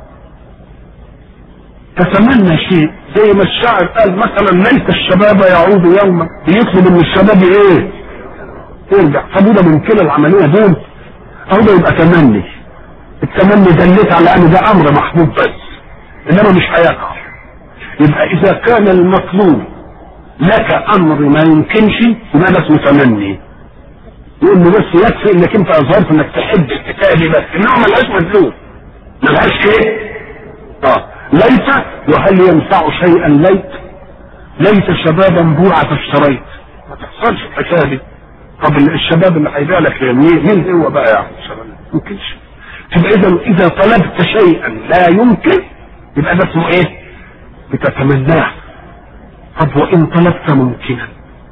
تتمنى شيء زي ما الشاعر قال مثلا ليت الشباب يعود يوما بيطلب ان الشباب ايه يرجع طب وده من كلا العملية دول او ده يبقى تمني التمني دلت على ان ده امر محبوب بس انما مش هيقع يبقى اذا كان المطلوب لك امر ما يمكنش يبقى ده اسمه تمني يقول له بس يكفي انك انت اظهرت انك تحب الحكايه دي بس انما ملهاش مدلول ملهاش ايه؟ اه ليت وهل ينفع شيئا ليت ليت شبابا بوعة اشتريت ما تحصلش الحكايه دي طب الشباب اللي هيبيع لك مين مين هو بقى يا عم الشباب ما يمكنش تبقى اذا اذا طلبت شيئا لا يمكن يبقى ده اسمه ايه؟ بتتمناه طب وان طلبت ممكنا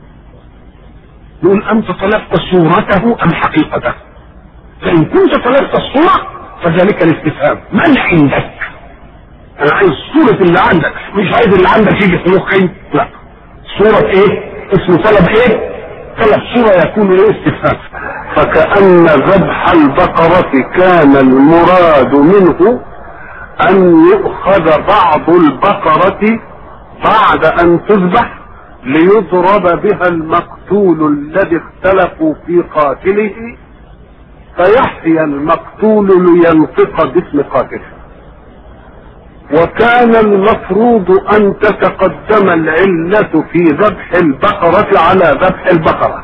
نقول انت طلبت صورته ام حقيقته فان كنت طلبت الصوره فذلك الاستفهام من عندك انا عايز صورة اللي عندك مش عايز اللي عندك يجي في مخي لا صورة ايه اسمه طلب ايه طلب صورة يكون ايه استفهام فكأن ذبح البقرة كان المراد منه ان يؤخذ بعض البقرة بعد ان تذبح ليضرب بها المقتول الذي اختلفوا في قاتله فيحيى المقتول لينطق باسم قاتله وكان المفروض ان تتقدم العلة في ذبح البقرة على ذبح البقرة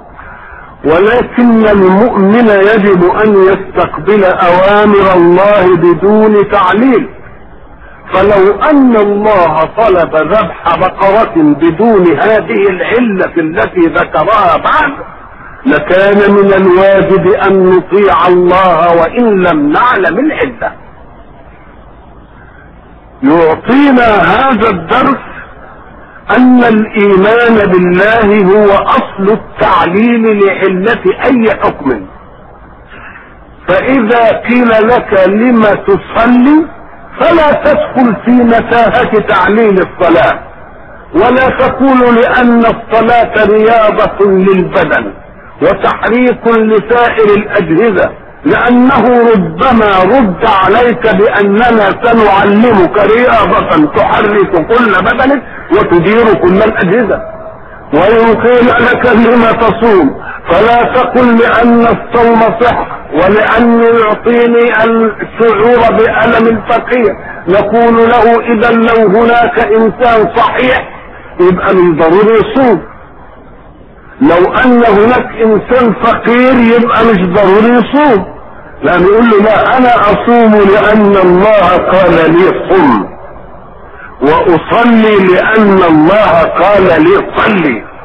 ولكن المؤمن يجب ان يستقبل اوامر الله بدون تعليل فلو ان الله طلب ذبح بقرة بدون هذه العلة التي ذكرها بعد لكان من الواجب ان نطيع الله وان لم نعلم العله يعطينا هذا الدرس ان الايمان بالله هو اصل التعليل لعله اي حكم فاذا قيل لك لم تصلي فلا تدخل في متاهه تعليل الصلاه ولا تقول لان الصلاه رياضه للبدن وتحريك لسائر الاجهزه لانه ربما رد عليك باننا سنعلمك رياضة تحرك كل بدنك وتدير كل الاجهزة وان قيل لك لم تصوم فلا تقل لان الصوم صح ولانه يعطيني الشعور بالم الفقير نقول له اذا لو هناك انسان صحيح يبقى من ضروري يصوم لو ان هناك انسان فقير يبقى مش ضروري يصوم لان يقول له لا انا اصوم لان الله قال لي صم واصلي لان الله قال لي صلي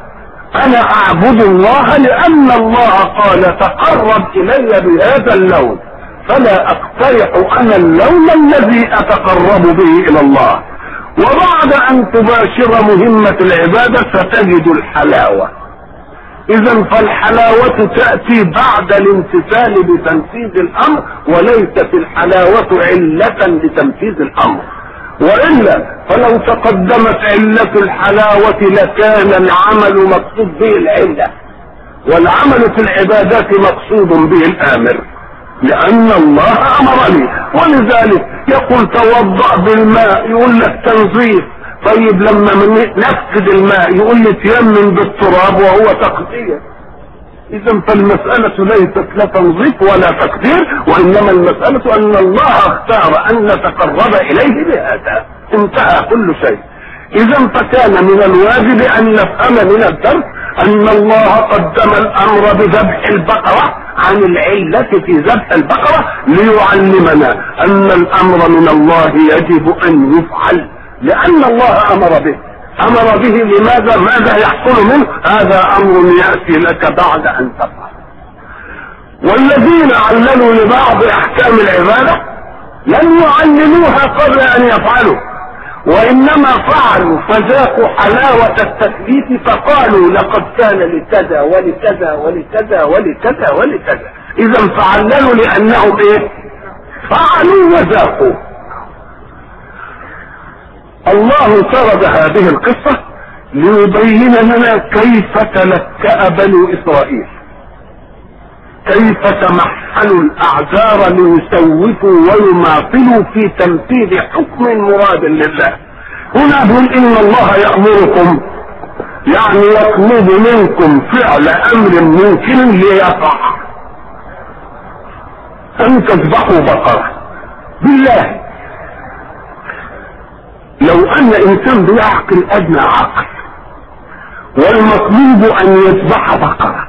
انا اعبد الله لان الله قال تقرب الي بهذا اللون فلا اقترح انا اللون الذي اتقرب به الى الله وبعد ان تباشر مهمة العبادة ستجد الحلاوة اذا فالحلاوة تأتي بعد الامتثال بتنفيذ الامر وليست الحلاوة علة لتنفيذ الامر والا فلو تقدمت علة الحلاوة لكان العمل مقصود به العلة والعمل في العبادات مقصود به الامر لان الله امرني ولذلك يقول توضا بالماء يقول لك تنظيف طيب لما نفقد الماء يقول لي تيمم بالتراب وهو تقدير اذا فالمسألة ليست لا تنظيف ولا تقدير وانما المسألة ان الله اختار ان نتقرب اليه بهذا انتهى كل شيء اذا فكان من الواجب ان نفهم من الدرس ان الله قدم الامر بذبح البقرة عن العلة في ذبح البقرة ليعلمنا ان الامر من الله يجب ان يفعل لان الله امر به امر به لماذا ماذا يحصل منه هذا امر ياتي لك بعد ان تفعل والذين عللوا لبعض احكام العباده لم يعللوها قبل ان يفعلوا وانما فعلوا فذاقوا حلاوه التكليف فقالوا لقد كان لكذا ولكذا ولكذا ولكذا ولكذا اذا فعللوا لانهم ايه فعلوا وذاقوا الله سرد هذه القصة ليبين لنا كيف تلكأ بنو إسرائيل كيف تمحلوا الأعذار ليسوفوا ويماطلوا في تنفيذ حكم مراد لله هنا بيقول إن الله يأمركم يعني يطلب منكم فعل أمر ممكن ليقع أن تذبحوا بقرة بالله لو ان انسان بيعقل ادنى عقل والمطلوب ان يذبح بقرة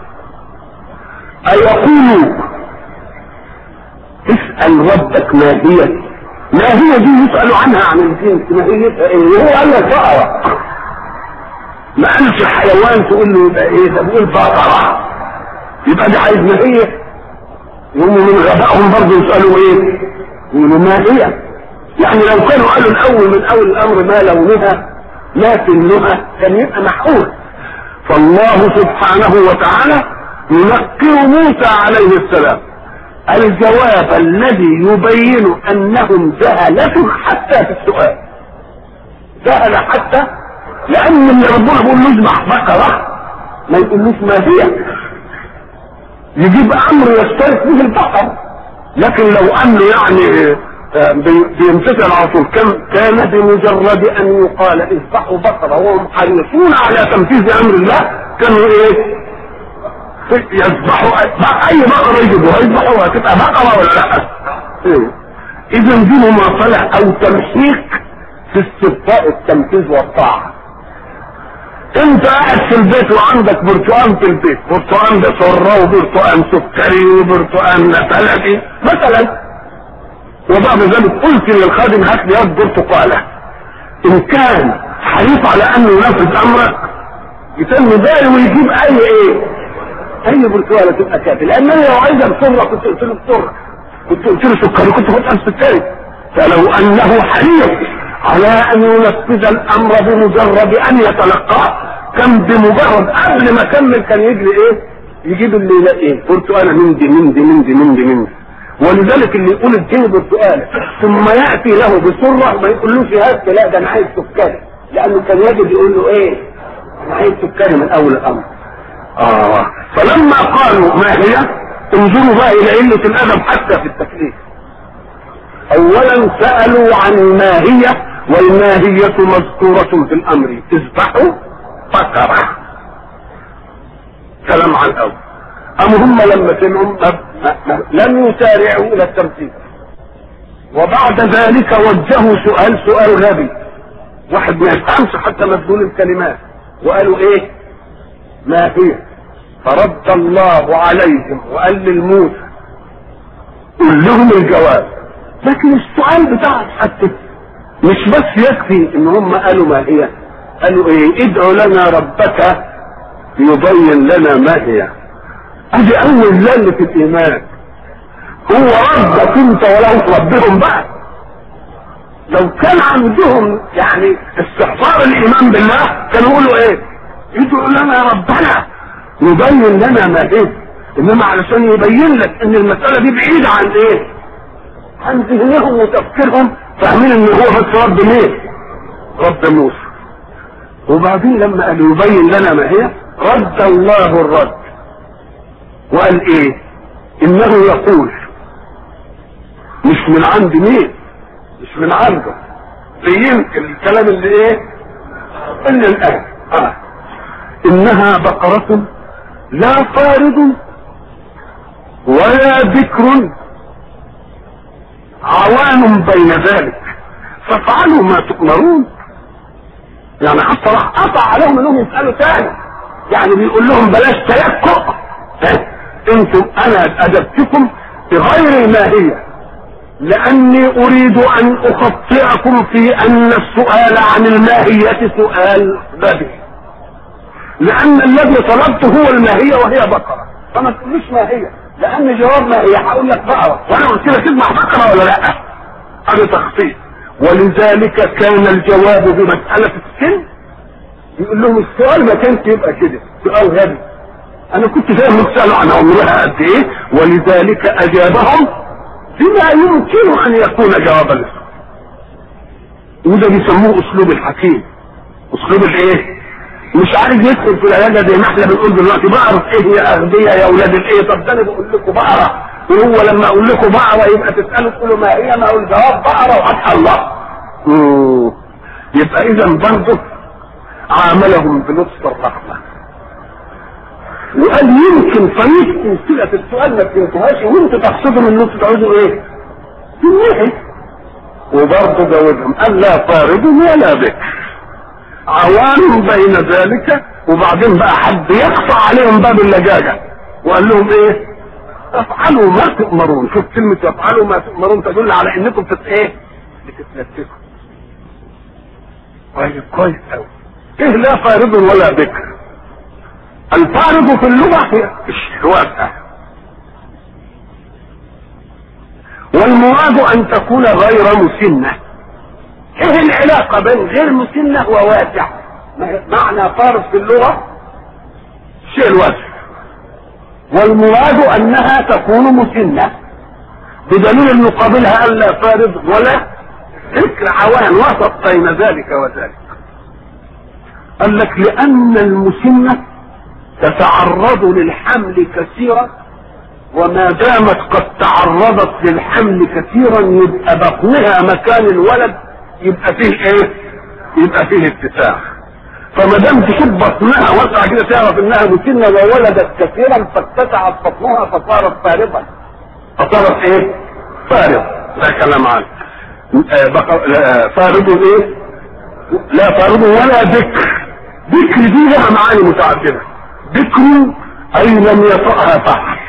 ايقول اسأل ربك ما هي ما هي دي يسأل عنها عن الجنس ما هي ايه هو قال لك بقرة ما قالش حيوان تقول له يبقى ايه ده بيقول بقرة يبقى ده عايز ما هي يقوموا من غبائهم برضه يسألوا ايه يقولوا ما هي يعني لو كانوا قالوا الاول من اول الامر ما لونها ما سنها كان يبقى محقول فالله سبحانه وتعالى ينكر موسى عليه السلام الجواب الذي يبين انهم جهلة حتى في السؤال جهل حتى لان اللي ربنا بيقول له اذبح بقرة ما يقولوش ما هي يجيب امر يشترك به البقر لكن لو انه يعني بيمتثل على طول كم كان بمجرد ان يقال اذبحوا بقره وهم حريصون على تنفيذ امر الله كانوا ايه يذبحوا اي بقره يجيبوها يذبحوها تبقى بقره ولا لا؟ إيه؟ اذا دي مماطله او تمحيك في استبقاء التنفيذ والطاعه انت قاعد في البيت وعندك برتقال في البيت برتقال ده سره وبرتقال سكري وبرتقال بلدي مثلا وبعد ذلك قلت للخادم هات لي يد برتقاله ان كان حريص على انه ينفذ امرك يسمي بالي ويجيب اي ايه اي برتقاله تبقى كافي لان انا لو عايزها بسره كنت قلت له بسره كنت قلت له سكري كنت قلت له سكري فلو انه حريص على ان ينفذ الامر بمجرد ان يتلقاه كان بمجرد قبل ما كمل كان يجري ايه يجيب اللي يلاقيه برتقاله من دي من دي من دي من دي من دي ولذلك اللي يقول اديني بالسؤال ثم ياتي له بسره ما يقولوش هات لا ده انا عايز سكري لانه كان يجب يقول له ايه انا عايز سكري من اول الامر اه فلما قالوا ما هي انظروا بقى الى قله الادب حتى في التكليف اولا سالوا عن ما هي والماهية مذكورة في الامر اذبحوا بقرة كلام عن الاول ام هم لما سمعوا لم يسارعوا الى التمثيل وبعد ذلك وجهوا سؤال سؤال غبي واحد ما يفهمش حتى مدلول الكلمات وقالوا ايه ما هي فرد الله عليهم وقال للموسى قل لهم الجواب لكن السؤال بتاع حتى مش بس يكفي ان هم قالوا ما هي قالوا ايه ادعوا لنا ربك يبين لنا ما هي ادي اول ذل في الايمان هو ربك انت ولا ربهم بقى لو كان عندهم يعني استحضار الايمان بالله كانوا يقولوا ايه يدعوا لنا يا ربنا يبين لنا ما هي انما علشان يبين لك ان المسألة دي بعيدة عن ايه عن ذهنهم وتفكيرهم فاهمين ان هو بس رب مين رب موسى وبعدين لما قال يبين لنا ما هي رد الله الرد وقال ايه انه يقول مش من عند مين مش من عنده يمكن الكلام اللي ايه اللي الان آه. انها بقرة لا فارض ولا ذكر عوان بين ذلك فافعلوا ما تؤمرون يعني حتى راح قطع عليهم انهم يسالوا تاني يعني بيقول لهم بلاش تيكؤ انتم انا ادبتكم بغير الماهيه لاني اريد ان اخطئكم في ان السؤال عن الماهيه سؤال بديهي لان الذي طلبته هو الماهيه وهي بقره فما تقوليش ماهيه لان جواب ماهيه هقول لك بقره وانا قلت لك اسمع بقره ولا لا هذا تخطيط ولذلك كان الجواب بمساله السن يقول لهم السؤال ما كانش يبقى كده سؤال غبي انا كنت فاهم مسألة عن عمرها قد ايه ولذلك اجابهم بما يمكن ان يكون جوابا للسؤال وده بيسموه اسلوب الحكيم اسلوب الايه مش عارف يدخل في العياده زي ما احنا بنقول دلوقتي بعرف ايه هي اغبياء يا اولاد الايه طب ده انا بقول لكم بقره وهو لما اقول لكم بقره يبقى تسالوا تقولوا ما هي ما اقول جواب بقره وحتى الله مم. يبقى اذا برضه عاملهم بلطف الرحمه وقال يمكن طريقة سلسلة السؤال ما فهمتوهاش وانتوا تقصدوا من انتوا تعوزوا ايه؟ تنحي وبرضه جاوبهم قال لا فارض ولا بكر عوان بين ذلك وبعدين بقى حد يقطع عليهم باب اللجاجة وقال لهم ايه افعلوا ما تؤمرون شوف كلمة افعلوا ما تؤمرون تدل على انكم بتت ايه بتتنفسوا طيب كويس قوي ايه لا فارض ولا بكر الفارض في اللغة هي الواسع والمراد ان تكون غير مسنة ايه العلاقة بين غير مسنة وواسع معنى فارض في اللغة شيء الواسع والمراد انها تكون مسنة بدليل المقابلها ان لا فارض ولا ذكر عوان وسط بين ذلك وذلك قال لك لان المسنه تتعرض للحمل كثيرا وما دامت قد تعرضت للحمل كثيرا يبقى بطنها مكان الولد يبقى فيه ايه يبقى فيه اتساع فما دام تشوف بطنها واسعه كده تعرف انها مسنه وولدت كثيرا فاتسعت بطنها فصارت فارضا فصارت ايه فارض ده كلام عنه فارض ايه لا فارض ولا ذكر ذكر دي لها معاني متعدده ذكر اي لم يطأها فحل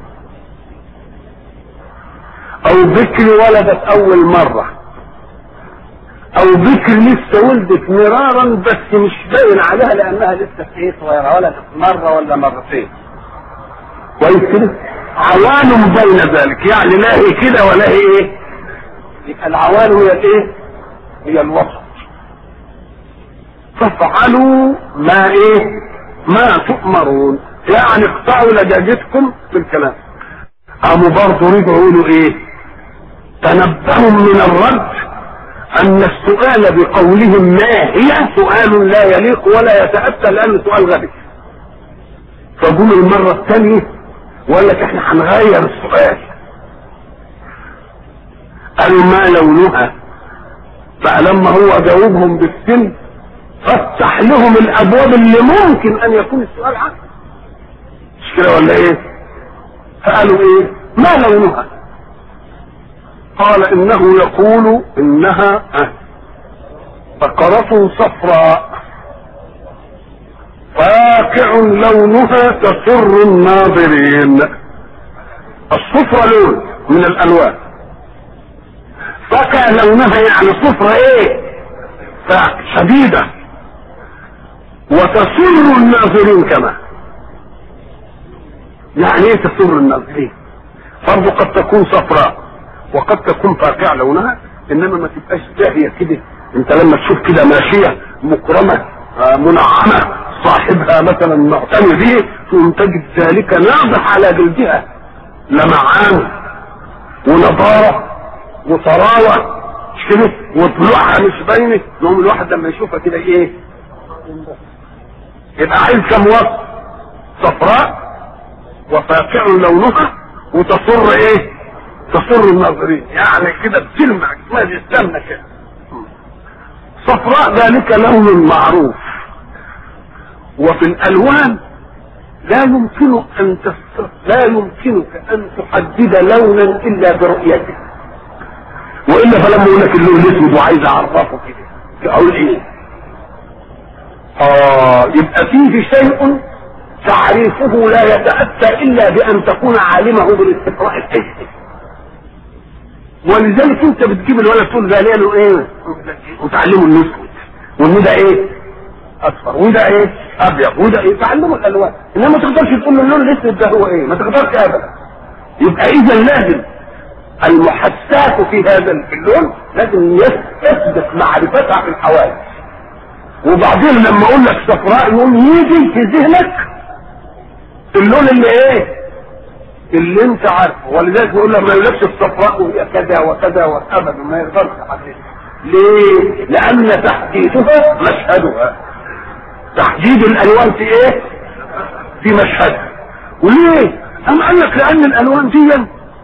او ذكر ولدت اول مرة او ذكر لسه ولدت مرارا بس مش باين عليها لانها لسه في ايه صغيرة ولدت مرة ولا مرتين كويس كده عوان بين ذلك يعني لا هي كده ولا هي ايه يبقى العوان هي الايه هي الوسط فافعلوا ما ايه ما تؤمرون يعني اقطعوا لجاجتكم في الكلام قاموا برضه رجعوا يقولوا ايه تنبهوا من الرد ان السؤال بقولهم ما هي سؤال لا يليق ولا يتأتى لانه سؤال غبي فقوم المرة الثانية وقال لك احنا هنغير السؤال قالوا ما لونها فلما هو جاوبهم بالسن فتح لهم الابواب اللي ممكن ان يكون السؤال عنها مش كده ولا ايه فقالوا ايه ما لونها قال انه يقول انها بقرة صفراء فاقع لونها تسر الناظرين الصفرة لون من الالوان فاقع لونها يعني صفرة ايه فشديدة وتسر الناظرين كما يعني ايه تسر الناظرين برضه قد تكون صفراء وقد تكون فاقعة لونها انما ما تبقاش زاهية كده انت لما تشوف كده ماشية مكرمة آه، منعمة صاحبها مثلا معتني به ثم تجد ذلك ناضح على جلدها لمعان ونضارة وطراوة مش كده وطلوعها مش باينة يوم الواحد لما يشوفها كده ايه يبقى عايز كم وصف صفراء وفاقع لونها وتصر ايه تصر الناظرين يعني كده بتلمع ما بيستنى كده صفراء ذلك لون معروف وفي الالوان لا يمكن ان تست... لا يمكنك ان تحدد لونا الا برؤيته والا فلما يقول لك اللون الاسود وعايز اعرفه كده اقول ايه اه يبقى فيه شيء تعريفه لا يتأتى إلا بأن تكون عالمه بالاستقراء الحسي ولذلك انت بتجيب الولد تقول ده له ايه وتعلمه الاسود وان ده ايه اصفر وده ايه ابيض وده ايه تعلمه الالوان انما ما تقدرش تقول له اللون الاسود ده هو ايه ما تقدرش ابدا يبقى اذا لازم المحسات في هذا اللون لازم يسبق معرفتها في الحواس وبعدين لما اقول لك صفراء يقوم يجي في ذهنك اللون اللي ايه اللي انت عارفه ولذلك بيقول لك ما يقولكش الصفراء وهي كذا وكذا وابدا ما يقدرش يحددها ليه؟ لان تحديدها مشهدها تحديد الالوان في ايه؟ في مشهدها وليه؟ أم قال لك لان الالوان دي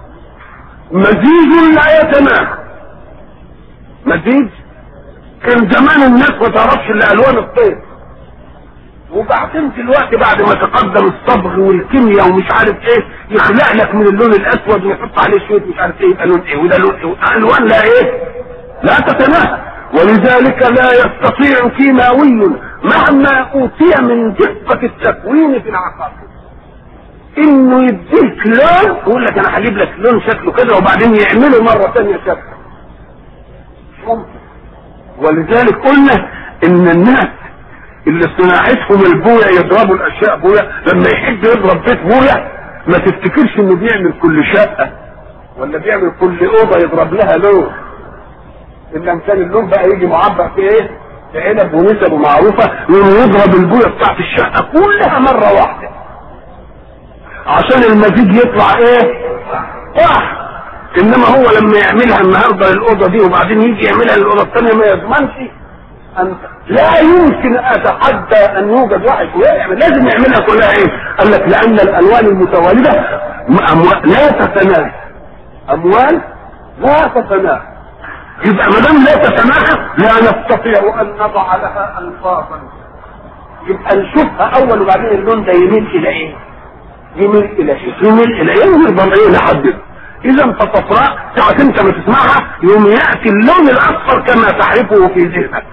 مزيج لا يتناهى مزيج كان زمان الناس ما تعرفش الا الوان الطير وبعدين دلوقتي بعد ما تقدم الصبغ والكيمياء ومش عارف ايه يخلق لك من اللون الاسود ويحط عليه شويه مش عارف ايه يبقى لون ايه وده لون ايه الوان لا ايه لا تتناهى ولذلك لا يستطيع كيماوي مهما اوتي من دقه التكوين في العقارب انه يديك لون يقول لك انا هجيب لك لون شكله كده وبعدين يعمله مره ثانيه شكله مش ممكن ولذلك قلنا ان الناس اللي صناعتهم البويا يضربوا الاشياء بويا لما يحب يضرب بيت بويا ما تفتكرش انه بيعمل كل شقه ولا بيعمل كل اوضه يضرب لها لون الا ان كان اللون بقى يجي معبأ في ايه؟ في علب ونسب معروفه يقوم يضرب البويا بتاعت الشقه كلها مره واحده عشان المزيج يطلع ايه؟ واحد انما هو لما يعملها النهارده للاوضه دي وبعدين يجي يعملها للاوضه الثانيه ما يضمنش أن لا يمكن اتحدى ان يوجد واحد ويعمل لازم يعملها كلها ايه؟ قال لك لان الالوان المتوالده أموال لا تتناهى اموال لا تتناهى يبقى ما دام لا تتناهى لا نستطيع ان نضع لها الفاظا يبقى نشوفها اول وبعدين اللون ده يميل الى ايه؟ يميل الى ايه؟ يميل الى ايه؟ ونقدر ايه نحدده اذا فصفراء ساعة انت ما تسمعها يوم ياتي اللون الاصفر كما تعرفه في ذهنك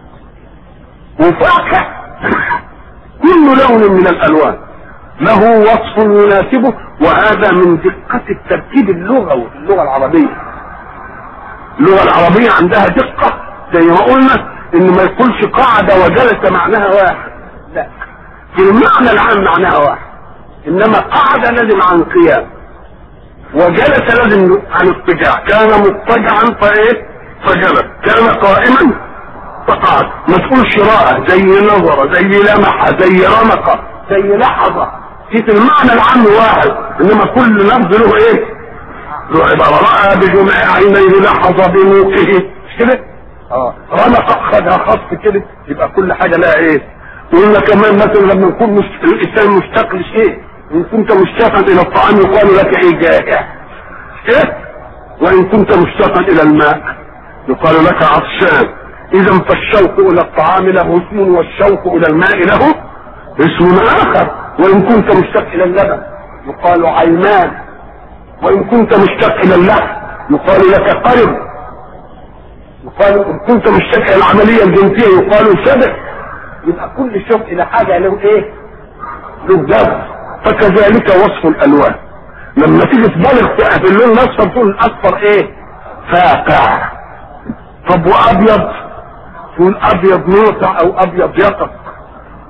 وفاقع كل لون من الالوان له وصف يناسبه وهذا من دقة التركيب اللغوي في اللغة العربية اللغة العربية عندها دقة زي ما قلنا ان ما يقولش قاعدة وجلس معناها واحد لا في المعنى العام معناها واحد انما قاعدة لازم عن قيام وجلس لازم عن اضطجاع كان مضطجعا فايه فجلس كان قائما فقعد ما تقولش راى زي نظر زي لمح زي رمق زي لحظه في المعنى العام واحد انما كل لفظ له ايه له عباره راى بجمع عينيه لحظه بموقه مش كده اه رمق خدها خط كده يبقى كل حاجه لها ايه قلنا كمان مثلا لما نكون مش... الانسان مشتاق لشيء ان كنت مشتاقا الى الطعام يقال لك ايه جائع ايه وان كنت مشتاقا الى الماء يقال لك عطشان اذا فالشوق الى الطعام له اسم والشوق الى الماء له اسم اخر وان كنت مشتاق الى اللبن يقال عينان وان كنت مشتاق الى اللحم يقال لك قرب يقال ان كنت مشتاق الى العمليه الجنسيه يقال شبع يبقى كل شوق الى حاجه له ايه له دم فكذلك وصف الالوان لما تيجي تبالغ في اللون الاصفر تقول الاصفر ايه فاقع طب وابيض تقول ابيض نوطع او ابيض يقط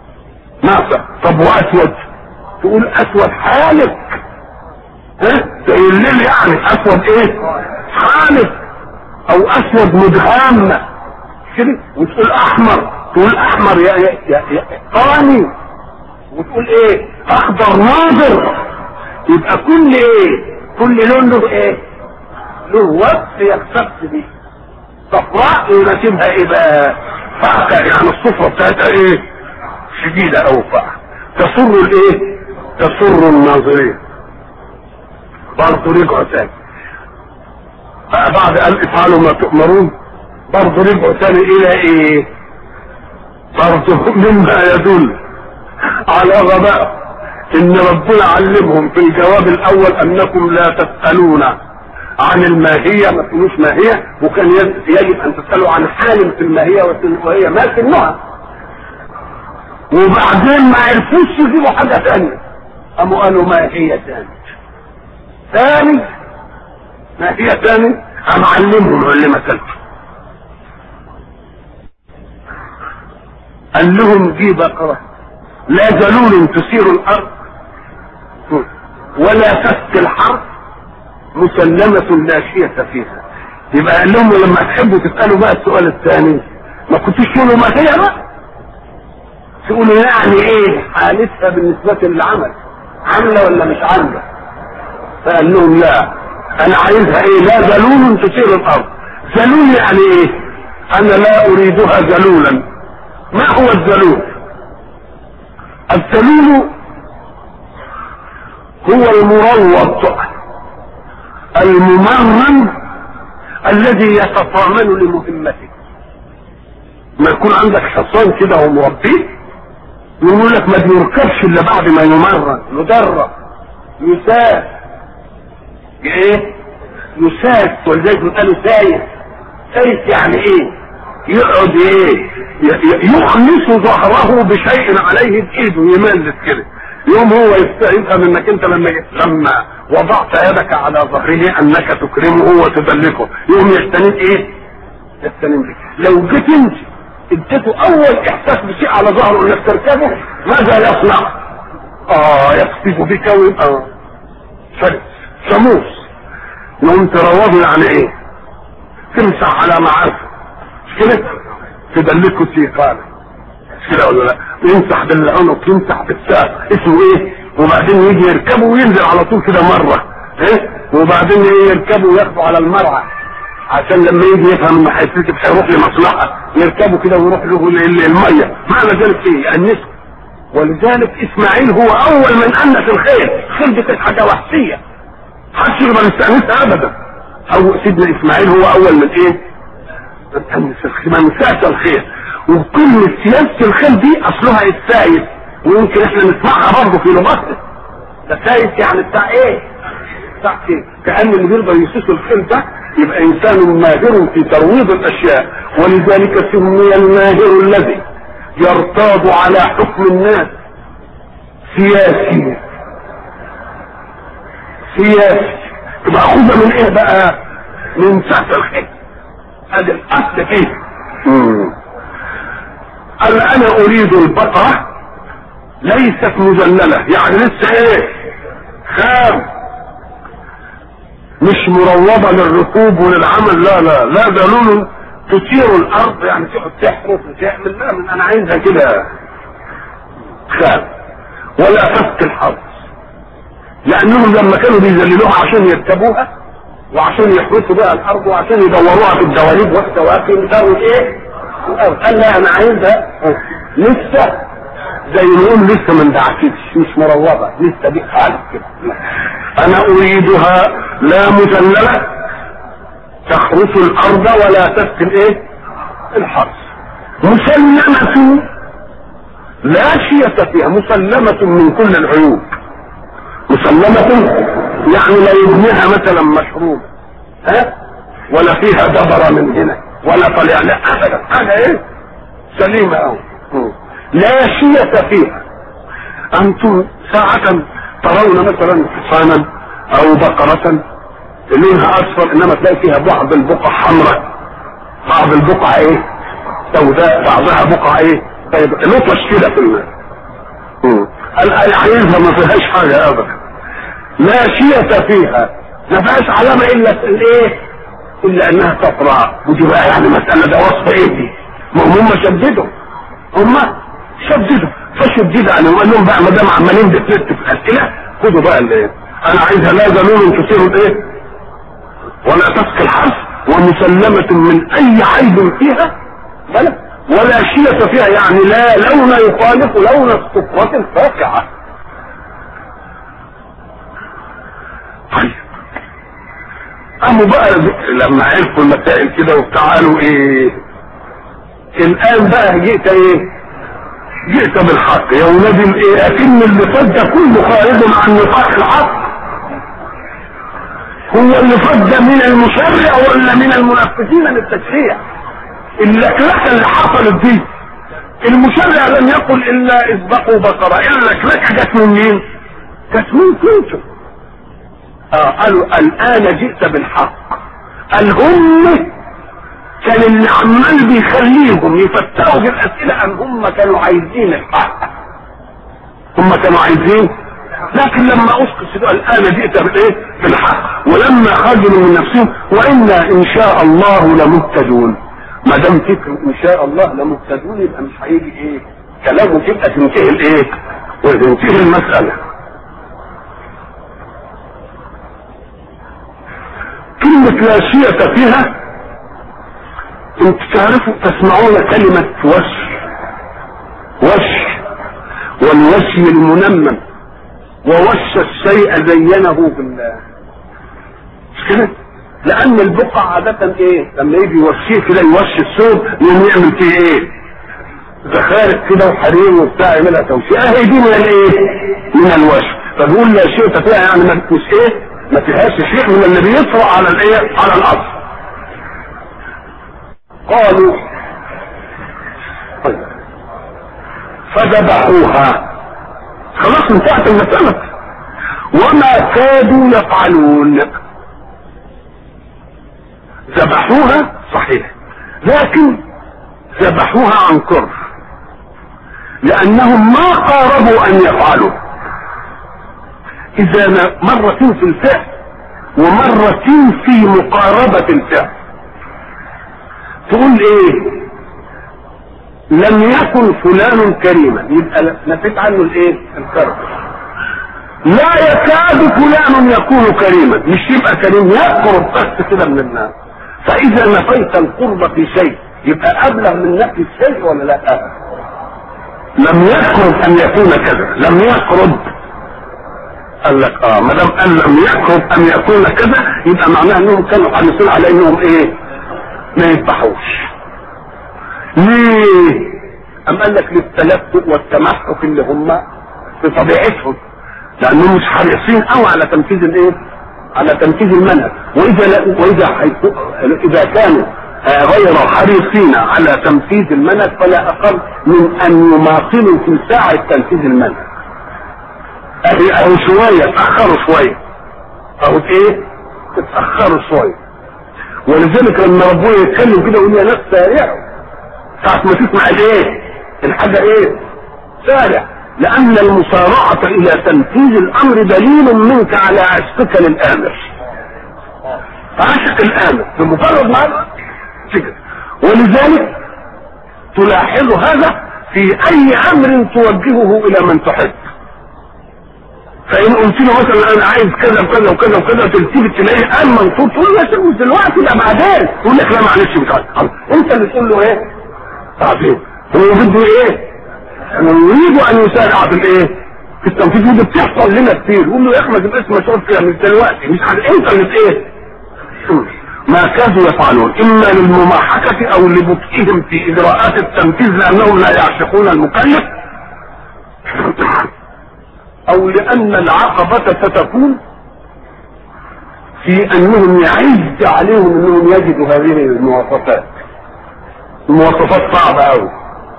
ناصع طب واسود تقول اسود حالك ها زي الليل يعني اسود ايه حالك او اسود مدهام كده وتقول احمر تقول احمر يا يا يا, يا قاني وتقول ايه اخضر ناظر يبقى كل ايه كل لون له ايه له وصف يختص به صفراء يناسبها ايه بقى فاقع يعني الصفرة بتاعتها ايه شديدة او فاقع تسر الايه تسر الناظرين برضه رجعوا تاني بعد قال افعلوا ما تؤمرون برضه رجعوا تاني الى ايه برضه مما يدل على غباء ان ربنا علمهم في الجواب الاول انكم لا تسالون عن الماهية ما تقولوش ماهية وكان يجب ان تسألوا عن حال في الماهية وهي ما سنها وبعدين ما عرفوش يجيبوا حاجة ثانية قاموا قالوا ماهية ثانية ثاني ماهية ثاني قام علمهم علم ثالثة قال لهم دي بقرة لا ذلول تثير الارض ولا فك الحرف مسلمة لا شية فيها يبقى قال لهم لما تحبوا تسألوا بقى السؤال الثاني ما كنتوش تقولوا ما هي بقى تقولوا يعني ايه حالتها بالنسبة للعمل عاملة ولا مش عاملة فقال لهم لا انا عايزها ايه لا ذلول تثير الارض ذلول يعني ايه انا لا اريدها ذلولا ما هو الذلول الذلول هو المروض الممرن الذي يتطامن لمهمته ما يكون عندك حصان كده ومربيه يقول لك ما بيركبش الا بعد ما يمرن يدرب يساس ايه يساس ولذلك قالوا سايس سايس يعني ايه يقعد ايه يخلص ظهره بشيء عليه بايده يملس كده يوم هو يفهم انك انت لما لما وضعت يدك على ظهره انك تكرمه وتدلكه يوم يستند ايه يستند بك لو جيت انت اديته اول احساس بشيء على ظهره انك تركبه ماذا يصنع اه يقصف بك ويبقى فرس شموس يوم تروضه يعني ايه تمسح على معارفه مش كده تدلكه سيقانه كده ولا لا يمسح بالعنق يمسح بالساق اسمه ايه وبعدين يجي يركبه وينزل على طول كده مره ايه وبعدين يركبه وياخده على المرعى عشان لما يجي يفهم ان هيتركب هيروح لمصلحه يركبه كده ويروح له الميه معنى ذلك ايه النسب ولذلك اسماعيل هو اول من انس الخيل خيل دي كانت حاجه وحشيه محدش يقدر يستانسها ابدا او سيدنا اسماعيل هو اول من ايه من ساس الخيل وكلمة سياسة الخيل دي اصلها السايس ويمكن احنا نسمعها برضه في لغتنا ده سايس يعني بتاع ايه بتاع ايه كأن اللي بيقدر يسوس الخيل ده يبقى انسان ماهر في ترويض الاشياء ولذلك سمي الماهر الذي يرتاض على حكم الناس سياسي سياسي تبقى خذها من ايه بقى من سهل الخيل هذا الاصل فيه قال انا اريد البقرة ليست مذللة يعني لسه ايه خام مش مروضة للركوب وللعمل لا لا لا ذلول تثير الارض يعني تقعد تحرس وتعمل لا من انا عايزها كده خام ولا فك الحرس لانهم لما كانوا بيذللوها عشان يركبوها وعشان يحرسوا بقى الارض وعشان يدوروها في الدواليب والسواقي يدوروا ايه قال لا انا عايزها لسه زي ما نقول لسه ما اندعكتش مش مروضه لسه دي خالص كده انا اريدها لا مذلله تخرس الارض ولا تسكن ايه الحرث مسلمة لا شية فيها مسلمة من كل العيوب مسلمة يعني لا يبنيها مثلا مشروب ها ولا فيها دبر من هنا ولا طلع لا ابدا حاجه ايه سليمه قوي لا شية فيها انتم ساعة ترون مثلا حصانا او بقرة لونها اصفر انما تلاقي فيها بعض البقع حمراء بعض البقع ايه سوداء بعضها بقع ايه طيب لطش كده في الماء قال عايزها ما فيهاش حاجه ابدا لا شية فيها ما فيهاش علامه الا الايه الا انها صفراء ودي بقى يعني مساله ده وصف ايه دي ما هم شددوا هم شددوا فشدد عليهم وقال لهم بقى ما دام عمالين بتلت في الاسئله خدوا بقى الايه انا عايزها لا ذنون تثير الايه ولا تسقي الحرث ومسلمة من اي عيب فيها بلى ولا شية فيها يعني لا لون يخالف لون الصفرة الفاقعة طيب قاموا بقى لما عرفوا المسائل كده وتعالوا ايه الان بقى جئت ايه جئت بالحق يا ولاد الايه اكن اللي فات ده كله خارج عن نطاق الحق هو اللي فات ده من المشرع ولا من المنفذين للتشريع اللكلكه اللي حصلت دي المشرع لم يقل الا اسبقوا بقره الا اللكلكه جت من مين؟ جت من كنتم اه قالوا الان جئت بالحق قال هم كان اللي عمال بيخليهم يفتحوا في الاسئله ان هم كانوا عايزين الحق هم كانوا عايزين لكن لما اسقط قال الان جئت بالايه؟ بالحق ولما خرجوا من نفسهم وانا ان شاء الله لمهتدون ما دام فكروا ان شاء الله لمهتدون يبقى مش هيجي ايه؟ كلامه تبقى تنتهي الايه؟ وتنتهي المساله كلمة لا شيء فيها انت تعرفوا تسمعون كلمة وش وش والوشي المنمم ووش الشيء زينه بالله مش كده لان البقع عادة ايه لما يجي يوشيه كده يوشي الثوب يقوم يعمل فيه ايه زخارف كده وحرير وبتاع يعملها توشيه اهي دي من الايه من الوش فبيقول لا شيء فيها يعني مش ايه ما فيهاش شيء من اللي بيطرأ على الايه على الاصل قالوا طيب فذبحوها خلاص انتهت المسألة وما كادوا يفعلون ذبحوها صحيح لكن ذبحوها عن كره لانهم ما قاربوا ان يفعلوا اذا مرة في الفعل ومرة في مقاربة الفعل تقول ايه لم يكن فلان كريما يبقى نفيت عنه الايه الكرم لا يكاد فلان يكون كريما مش يبقى كريم يقرب بس كده من الناس فاذا نفيت القرب في شيء يبقى ابلغ من نفي الشيء ولا لا لم يقرب ان يكون كذا لم يقرب قال لك اه ما دام قال لم يقرب ان يكون كذا يبقى معناه انهم كانوا حريصين على انهم ايه ما يذبحوش ليه ام قال لك للتلفق والتمحك اللي هم في طبيعتهم لانهم مش حريصين قوي على تنفيذ الايه على تنفيذ المنهج واذا لا واذا حيث اذا كانوا غير حريصين على تنفيذ المنهج فلا اقل من ان يماطلوا في ساعه تنفيذ المنهج اهو شويه تاخروا شويه اهو ايه تتاخروا شويه ولذلك لما ربنا يتكلم كده يقول يا ناس سارعوا ساعة ما تسمع الايه الحاجة ايه سارع لان المسارعة الى تنفيذ الامر دليل منك على عشقك للامر عشق الامر بمجرد ما كده ولذلك تلاحظ هذا في اي امر توجهه الى من تحب فان قلت له مثلا انا عايز كذا وكذا وكذا وكذا تلتفت تلاقيه قال منصور تقول له يا شيخ مش دلوقتي لا بعدين يقول لك لا معلش مش عارف انت اللي تقول له ايه تعظيم هو بده ايه ويريد ان يسارع في الايه في التنفيذ ودي بتحصل لنا كتير يقول له يا اخي ما تبقاش مشغول فيها من دلوقتي مش عارف انت اللي ايه ما كادوا يفعلون اما للمماحكة او لبطئهم في اجراءات التنفيذ لانهم لا يعشقون المكلف او لان العقبة ستكون في انهم يعز عليهم انهم يجدوا هذه المواصفات المواصفات صعبة قوي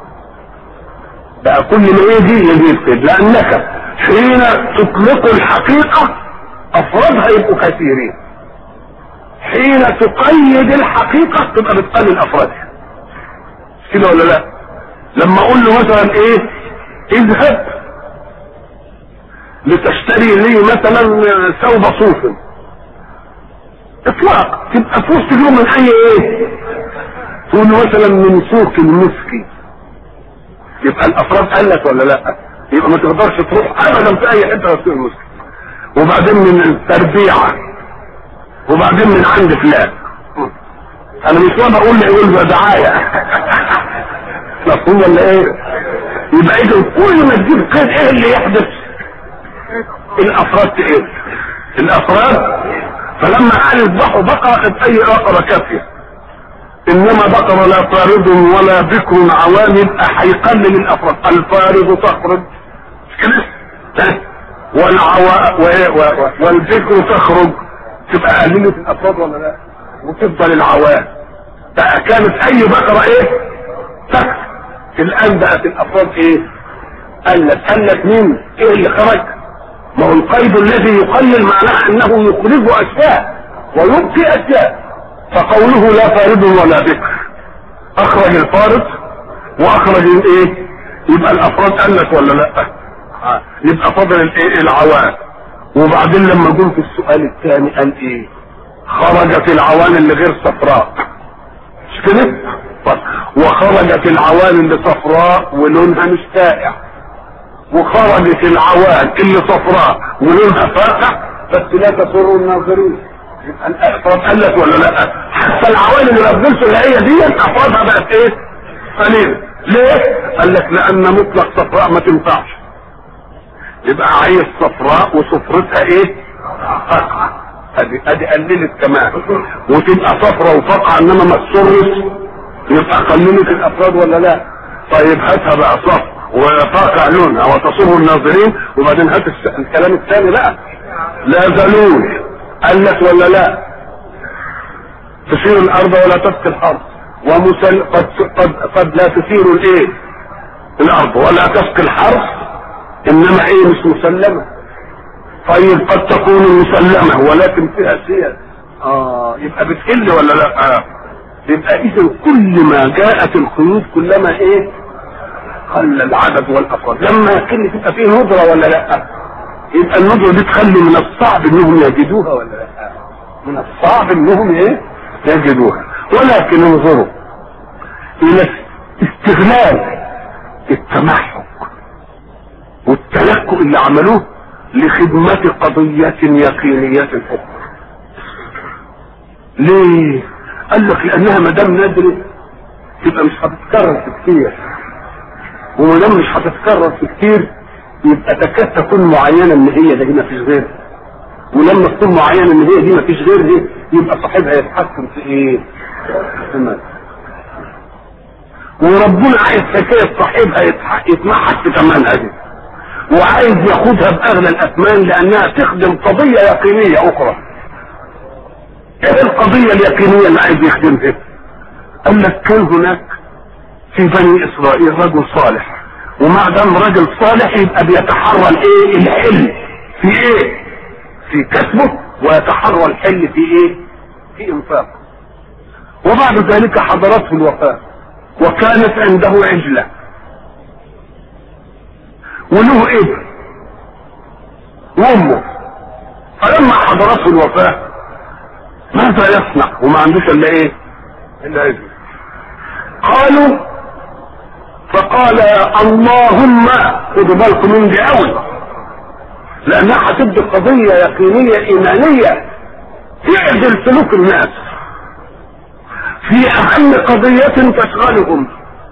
بقى كل ما يجي يجي يفقد لانك حين تطلق الحقيقة افرادها يبقوا كثيرين حين تقيد الحقيقة تبقى بتقلل افرادها كده ولا لا لما اقول له مثلا ايه اذهب لتشتري لي مثلا ثوب صوف اطلاق تبقى في وسط اليوم من اي ايه تقول مثلا من سوق المسكي يبقى الافراد قلت ولا لا يبقى ما تقدرش تروح ابدا في اي حته في سوق المسكي وبعدين من التربيعه وبعدين من عند فلان انا مش وانا اقول يقول ده دعايه مفهوم ولا ايه يبقى اذا كل ما تجيب قيد ايه اللي يحدث الافراد ايه الافراد فلما قال اذبحوا بقرة اي بقرة كافية انما بقرة لا فارض ولا بكر عوام يبقى هيقلل الافراد الفارض تخرج كده والعوا والبكر تخرج تبقى قليلة الافراد ولا لا وتفضل العوام بقى كانت اي بقرة ايه تكفي الان بقت الافراد ايه قلت قلت مين ايه اللي خرج ما هو القيد الذي يقلل معناه انه يخرج اشياء ويبقي اشياء فقوله لا فارض ولا بكر اخرج الفارض واخرج الايه يبقى الافراد قلت ولا لا آه. يبقى فضل الايه العوان وبعدين لما جم في السؤال الثاني قال ايه خرجت العوان اللي غير صفراء مش كده وخرجت العوان اللي صفراء ولونها مش فائع وخرجت العوان اللي صفراء ولونها فاتح بس لا تسر الناظرين الافراد قلت ولا لا حتى العوان اللي لبسوا اللي هي دي افرادها بقت ايه قليله ليه قال لك لان مطلق صفراء ما تنفعش يبقى عايز صفراء وصفرتها ايه فاتحه ادي ادي قللت كمان وتبقى صفرة وفقعة انما ما تصرش يبقى قللت الافراد ولا لا طيب هاتها بقى صفر وفاقع لونها وتصر الناظرين وبعدين هات الكلام الثاني بقى لا زلول قلت ولا لا تثير الارض ولا تسقي الارض ومسل قد قد قد لا تثير الايه الارض ولا تسقي الحرث انما ايه مش مسلمه طيب قد تكون مسلمه ولكن فيها سير اه يبقى بتقل ولا لا آه. يبقى اذا كل ما جاءت الخيوط كلما ايه قل العدد والافراد لما يقل تبقى فيه ندره ولا لا يبقى الندره دي تخلي من الصعب انهم يجدوها ولا لا من الصعب انهم ايه يجدوها ولكن انظروا الى استغلال التمحك والتلكؤ اللي عملوه لخدمة قضية يقينية أخرى ليه قال لك لانها ما دام ندري تبقى مش هتتكرر في كتير وما دام مش هتتكرر في كتير يبقى تكاد تكون معينه ان هي ده ما فيش غيرها ولما تكون معينه ان هي دي ما فيش غيرها يبقى صاحبها يتحكم في ايه؟ تمام وربنا عايز حكايه صاحبها يتمحك في ثمنها دي وعايز ياخدها باغلى الاثمان لانها تخدم قضيه يقينيه اخرى ايه القضية اليقينية اللي عايز يخدمها قال لك كان هناك في بني اسرائيل رجل صالح ومع دام رجل صالح يبقى بيتحرى الايه الحل في ايه في كسبه ويتحرى الحل في ايه في انفاقه وبعد ذلك حضرته الوفاة وكانت عنده عجلة وله ابن وامه فلما حضرته الوفاه ماذا يصنع وما عندوش الا ايه الا اذن قالوا فقال اللهم خدوا بالكم من دي قوي لانها هتبدي قضيه يقينيه ايمانيه تعدل سلوك الناس في اهم قضيه تشغلهم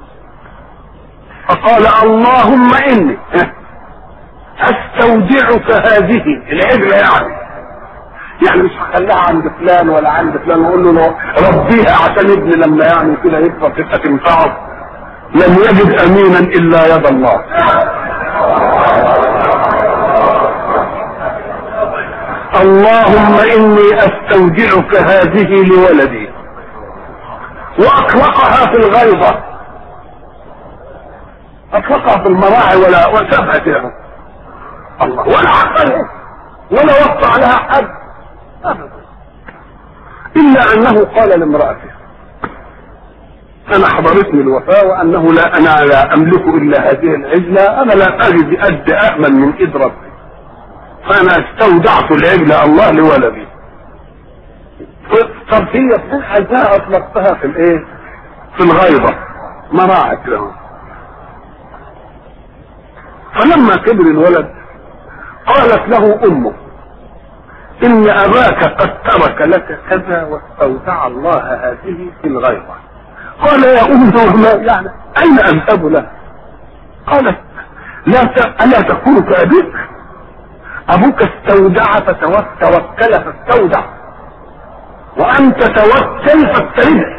فقال اللهم اني استودعك هذه العجله يعني يعني مش هخليها عند فلان ولا عند فلان واقول له ربيها عشان ابني لما يعني كده يكبر تبقى تنفعه لم يجد امينا الا يد الله اللهم اني استودعك هذه لولدي واطلقها في الغيظة اطلقها في المراعي ولا وسبعة الله ولا عقلها ولا وقع لها حد ابدا الا انه قال لامرأته انا حضرتني الوفاة وانه لا انا لا املك الا هذه العجلة انا لا اجد اد امن من ايد ربي فانا استودعت العجل الله لولدي طب هي بتنحى اطلقتها في الايه في الغيظة ما راعت له فلما كبر الولد قالت له امه ان اباك قد ترك لك كذا واستودع الله هذه في الغيظة قال يا ام وما يعني اين اذهب له قالت لا ت... الا تكون كابيك ابوك استودع فتوكل فاستودع وانت توكل فاسترد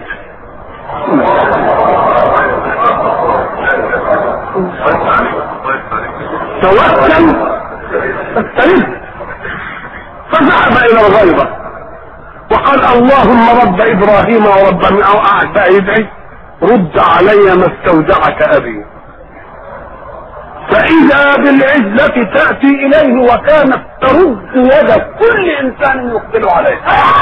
توكل فاسترد فذهب الى الغيبة وقال اللهم رب ابراهيم ورب او قعد بقى يدعي رد علي ما استودعك ابي فاذا بالعزة تأتي اليه وكانت ترد يد كل انسان يقبل عليه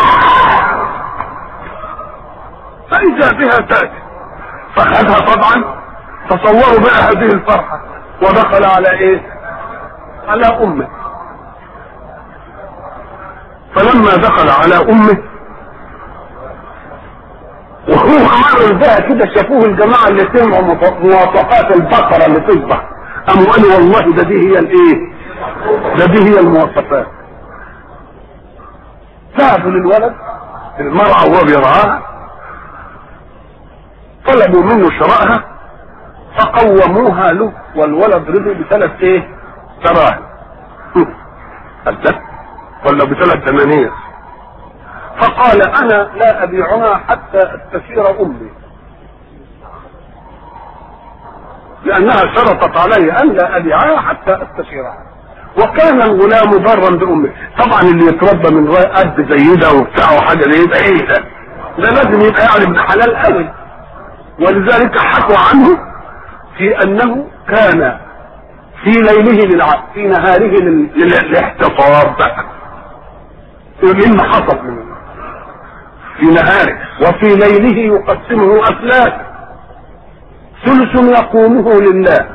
فاذا بها تأتي فخذها طبعا تصوروا بقى هذه الفرحة ودخل على ايه على امه فلما دخل على امه وهو مر بها كده شافوه الجماعه اللي سمعوا مواصفات البقره اللي تذبح قاموا قالوا والله ده دي هي الايه؟ ده دي هي المواصفات. ذهبوا للولد المرأة وهو بيرعاها طلبوا منه شرائها فقوموها له والولد رضي بثلاث ايه؟ دراهم. ولا بثلاث دنانير فقال انا لا ابيعها حتى استشير امي لانها شرطت علي ان لا ابيعها حتى استشيرها وكان الغلام برا بامه طبعا اللي يتربى من قد زي ده وبتاع وحاجه زي ده ايه ده ده لازم يبقى يعني ابن حلال قوي ولذلك حكوا عنه في انه كان في ليله للع... في نهاره لل... للاحتفاظ بقى مما حصل منه في نهاره وفي ليله يقسمه افلاك ثلث يقومه لله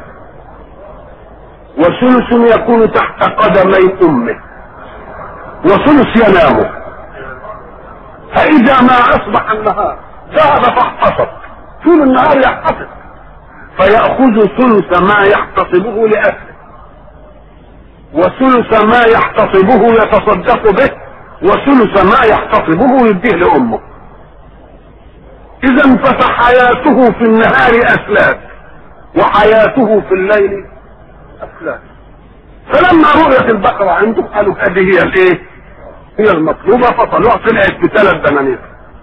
وثلث يكون تحت قدمي امه وثلث ينام فاذا ما اصبح النهار ذهب فاحتفظ طول النهار يحتفظ فيأخذ ثلث ما يحتسبه لأهله وثلث ما يحتسبه يتصدق به وثلث ما يحتسبه يديه لأمه إذا فحياته في النهار أسلاك وحياته في الليل أسلاك فلما رؤيت البقرة عنده قالوا هذه هي الايه؟ هي المطلوبة فطلعوا طلعت بثلاث دنانير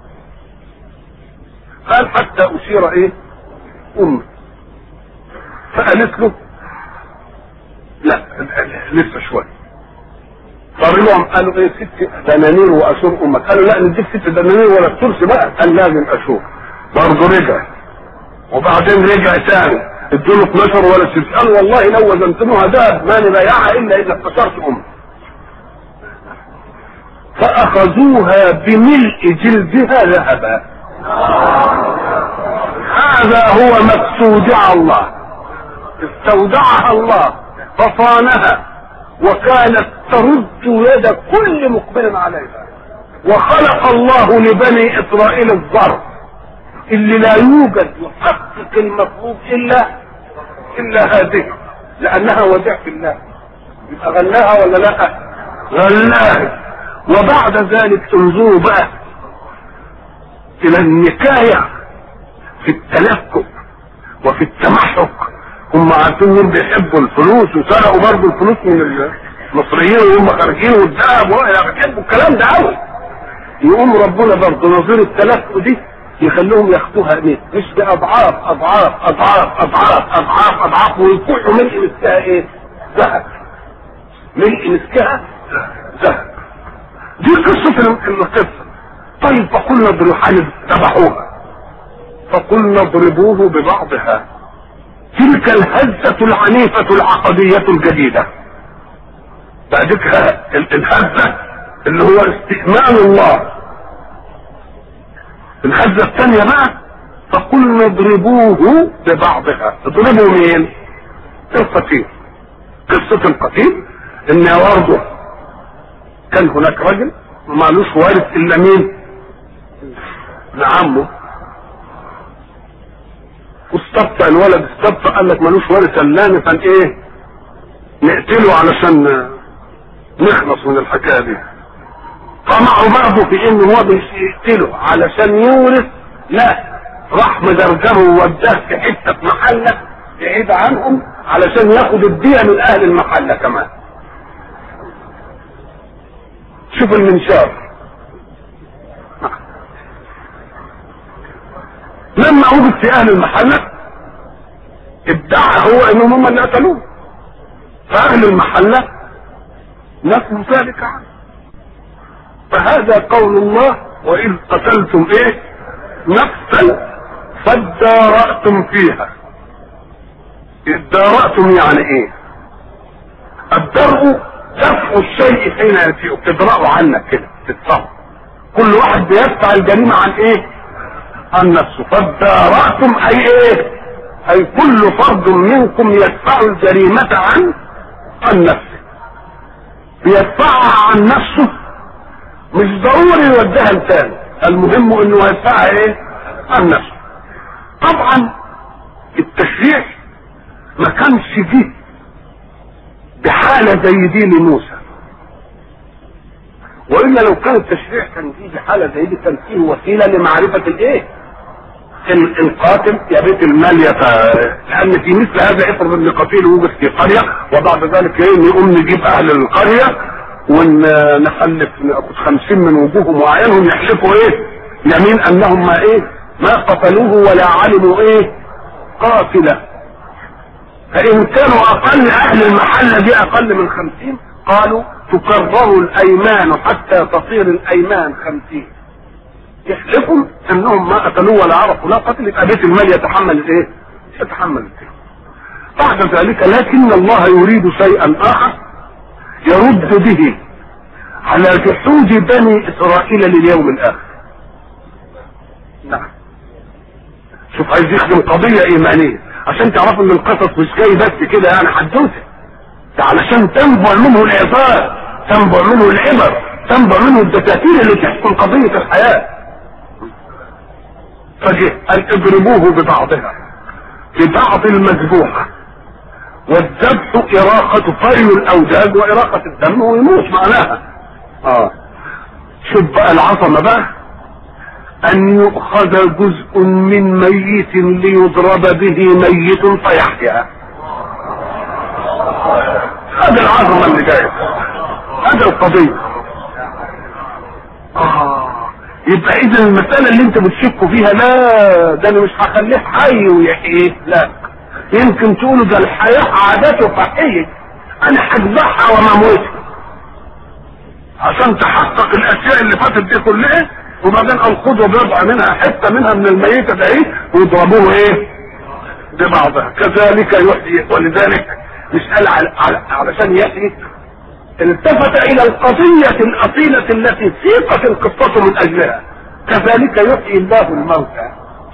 قال حتى أشير ايه؟ أمه فقالت له لا لسه شويه فرجعوا قالوا ايه ست دنانير واشور امك قالوا لا نديك ست دنانير ولا الثلث بقى قال لازم اشور برضه رجع وبعدين رجع ثاني ادوا 12 ولا ست قال والله لو وزنتموها ذهب ما نبيعها الا اذا افتكرت امك فاخذوها بملء جلدها ذهبا هذا هو ما استودع الله استودعها الله فصانها وكانت ترد يد كل مقبل عليها وخلق الله لبني اسرائيل الظرف اللي لا يوجد يحقق المطلوب الا الا هذه لانها وديع في الله يبقى غناها ولا لا غناها وبعد ذلك انظروا بقى الى النكايه في التلكؤ وفي التمحك هم عارفين مين بيحبوا الفلوس وسرقوا برضه الفلوس من المصريين وهم خارجين والذهب بيحبوا الكلام ده قوي يقوم ربنا برضه نظير التلف دي يخلوهم ياخدوها ايه مش باضعاف اضعاف اضعاف اضعاف اضعاف اضعاف ويكحوا ملء مسكها ايه ذهب ملء مسكها ذهب دي قصة القصة طيب فقلنا اضربوها ذبحوها فقلنا اضربوه ببعضها تلك الهزة العنيفة العقدية الجديدة بعدك الهزة اللي هو استئمان الله الهزة الثانية بقى فقلنا اضربوه ببعضها اضربوا مين القتيل قصة القتيل ان برضه كان هناك رجل ومالوش وارث الا مين لعمه واستبطأ الولد استبطأ قال لك ملوش وارث الا انا فان ايه نقتله علشان نخلص من الحكايه دي طمعوا برضه في ان هو بيقتله علشان يورث لا راح مدرجره ووداه في حته في محله بعيد عنهم علشان ياخد الدية من اهل المحله كمان شوف المنشار لما وجد في اهل المحله ادعى هو انهم هم اللي قتلوه فاهل المحله نفوا ذلك عنه فهذا قول الله واذ قتلتم ايه نفسا فادارأتم فيها ادارأتم يعني ايه الدرء دفع الشيء حين يأتيه تدرأه عنك كده تدفعه كل واحد بيدفع الجريمة عن ايه عن نفسه فادارأتم اي ايه اي كل فرد منكم يدفع الجريمة عن عن نفسه بيدفعها عن نفسه مش ضروري يوديها لتاني المهم انه يدفعها ايه عن نفسه طبعا التشريع ما كانش جه بحالة زي دي لموسى والا لو كان التشريع كان جه بحالة زي دي كان فيه وسيلة لمعرفة الايه القاتل يا بيت المال يا لان في مثل هذا افرض ان قتيل وجد في قريه وبعد ذلك ايه نقوم نجيب اهل القريه ونحلف ناخد خمسين من وجوههم واعينهم يحلفوا ايه يمين انهم ما ايه ما قتلوه ولا علموا ايه قاتله فان كانوا اقل اهل المحله دي اقل من خمسين قالوا تكرر الايمان حتى تصير الايمان خمسين يحلفوا انهم ما قتلوه ولا عرفوا لا قتل يبقى بيت المال يتحمل الايه يتحمل الايه بعد ذلك لكن الله يريد شيئا اخر يرد به على جحود بني اسرائيل لليوم الاخر نعم شوف عايز يخدم قضية ايمانية عشان تعرفوا ان القصص مش جاي بس كده يعني حدوته ده علشان تنبع منه العظات تنبع منه العبر تنبع منه الدساتير اللي تحكم قضية الحياة فجه ان اضربوه ببعضها ببعض المذبوحة والذبح إراقة طير الأوداد وإراقة الدم ويموت معناها اه شوف بقى العظمة بقى أن يؤخذ جزء من ميت ليضرب به ميت فيحيا هذا العظمة اللي جاية هذا القضية آه. يبقى إذا المسألة اللي أنت بتشكوا فيها لا ده أنا مش هخليه حي ويحييه لا يمكن تقولوا ده الحياة عادته فحية أنا هذبحها ومموتها عشان تحقق الأشياء اللي فاتت دي كلها وبعدين الخذوا بيضع منها حته منها من الميته ده ايه ويضربوه ايه ببعضها كذلك يحيي ولذلك مش قال على على علشان يحيي التفت الى القضية الاصيلة التي سيقت القصة من اجلها كذلك يحيي الله الموتى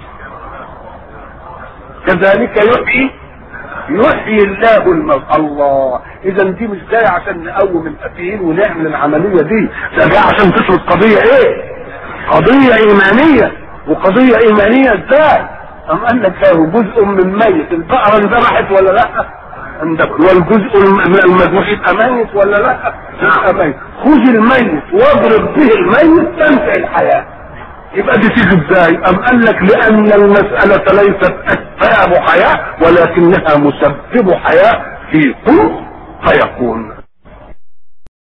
كذلك يحيي يحيي الله الموت الله اذا دي مش جايه عشان نقوم القتيل ونعمل العمليه دي ده جايه عشان تثبت قضيه ايه قضية ايمانية وقضية ايمانية ازاي ام قال لك له جزء من ميت البقرة انذبحت ولا لا انذبحت والجزء من المذبوح يبقى ميت ولا لا يبقى ميت خذ الميت واضرب به الميت تنتهي الحياة يبقى دي تيجي ازاي ام قال لك لان المسألة ليست اسباب حياة ولكنها مسبب حياة في كن فيكون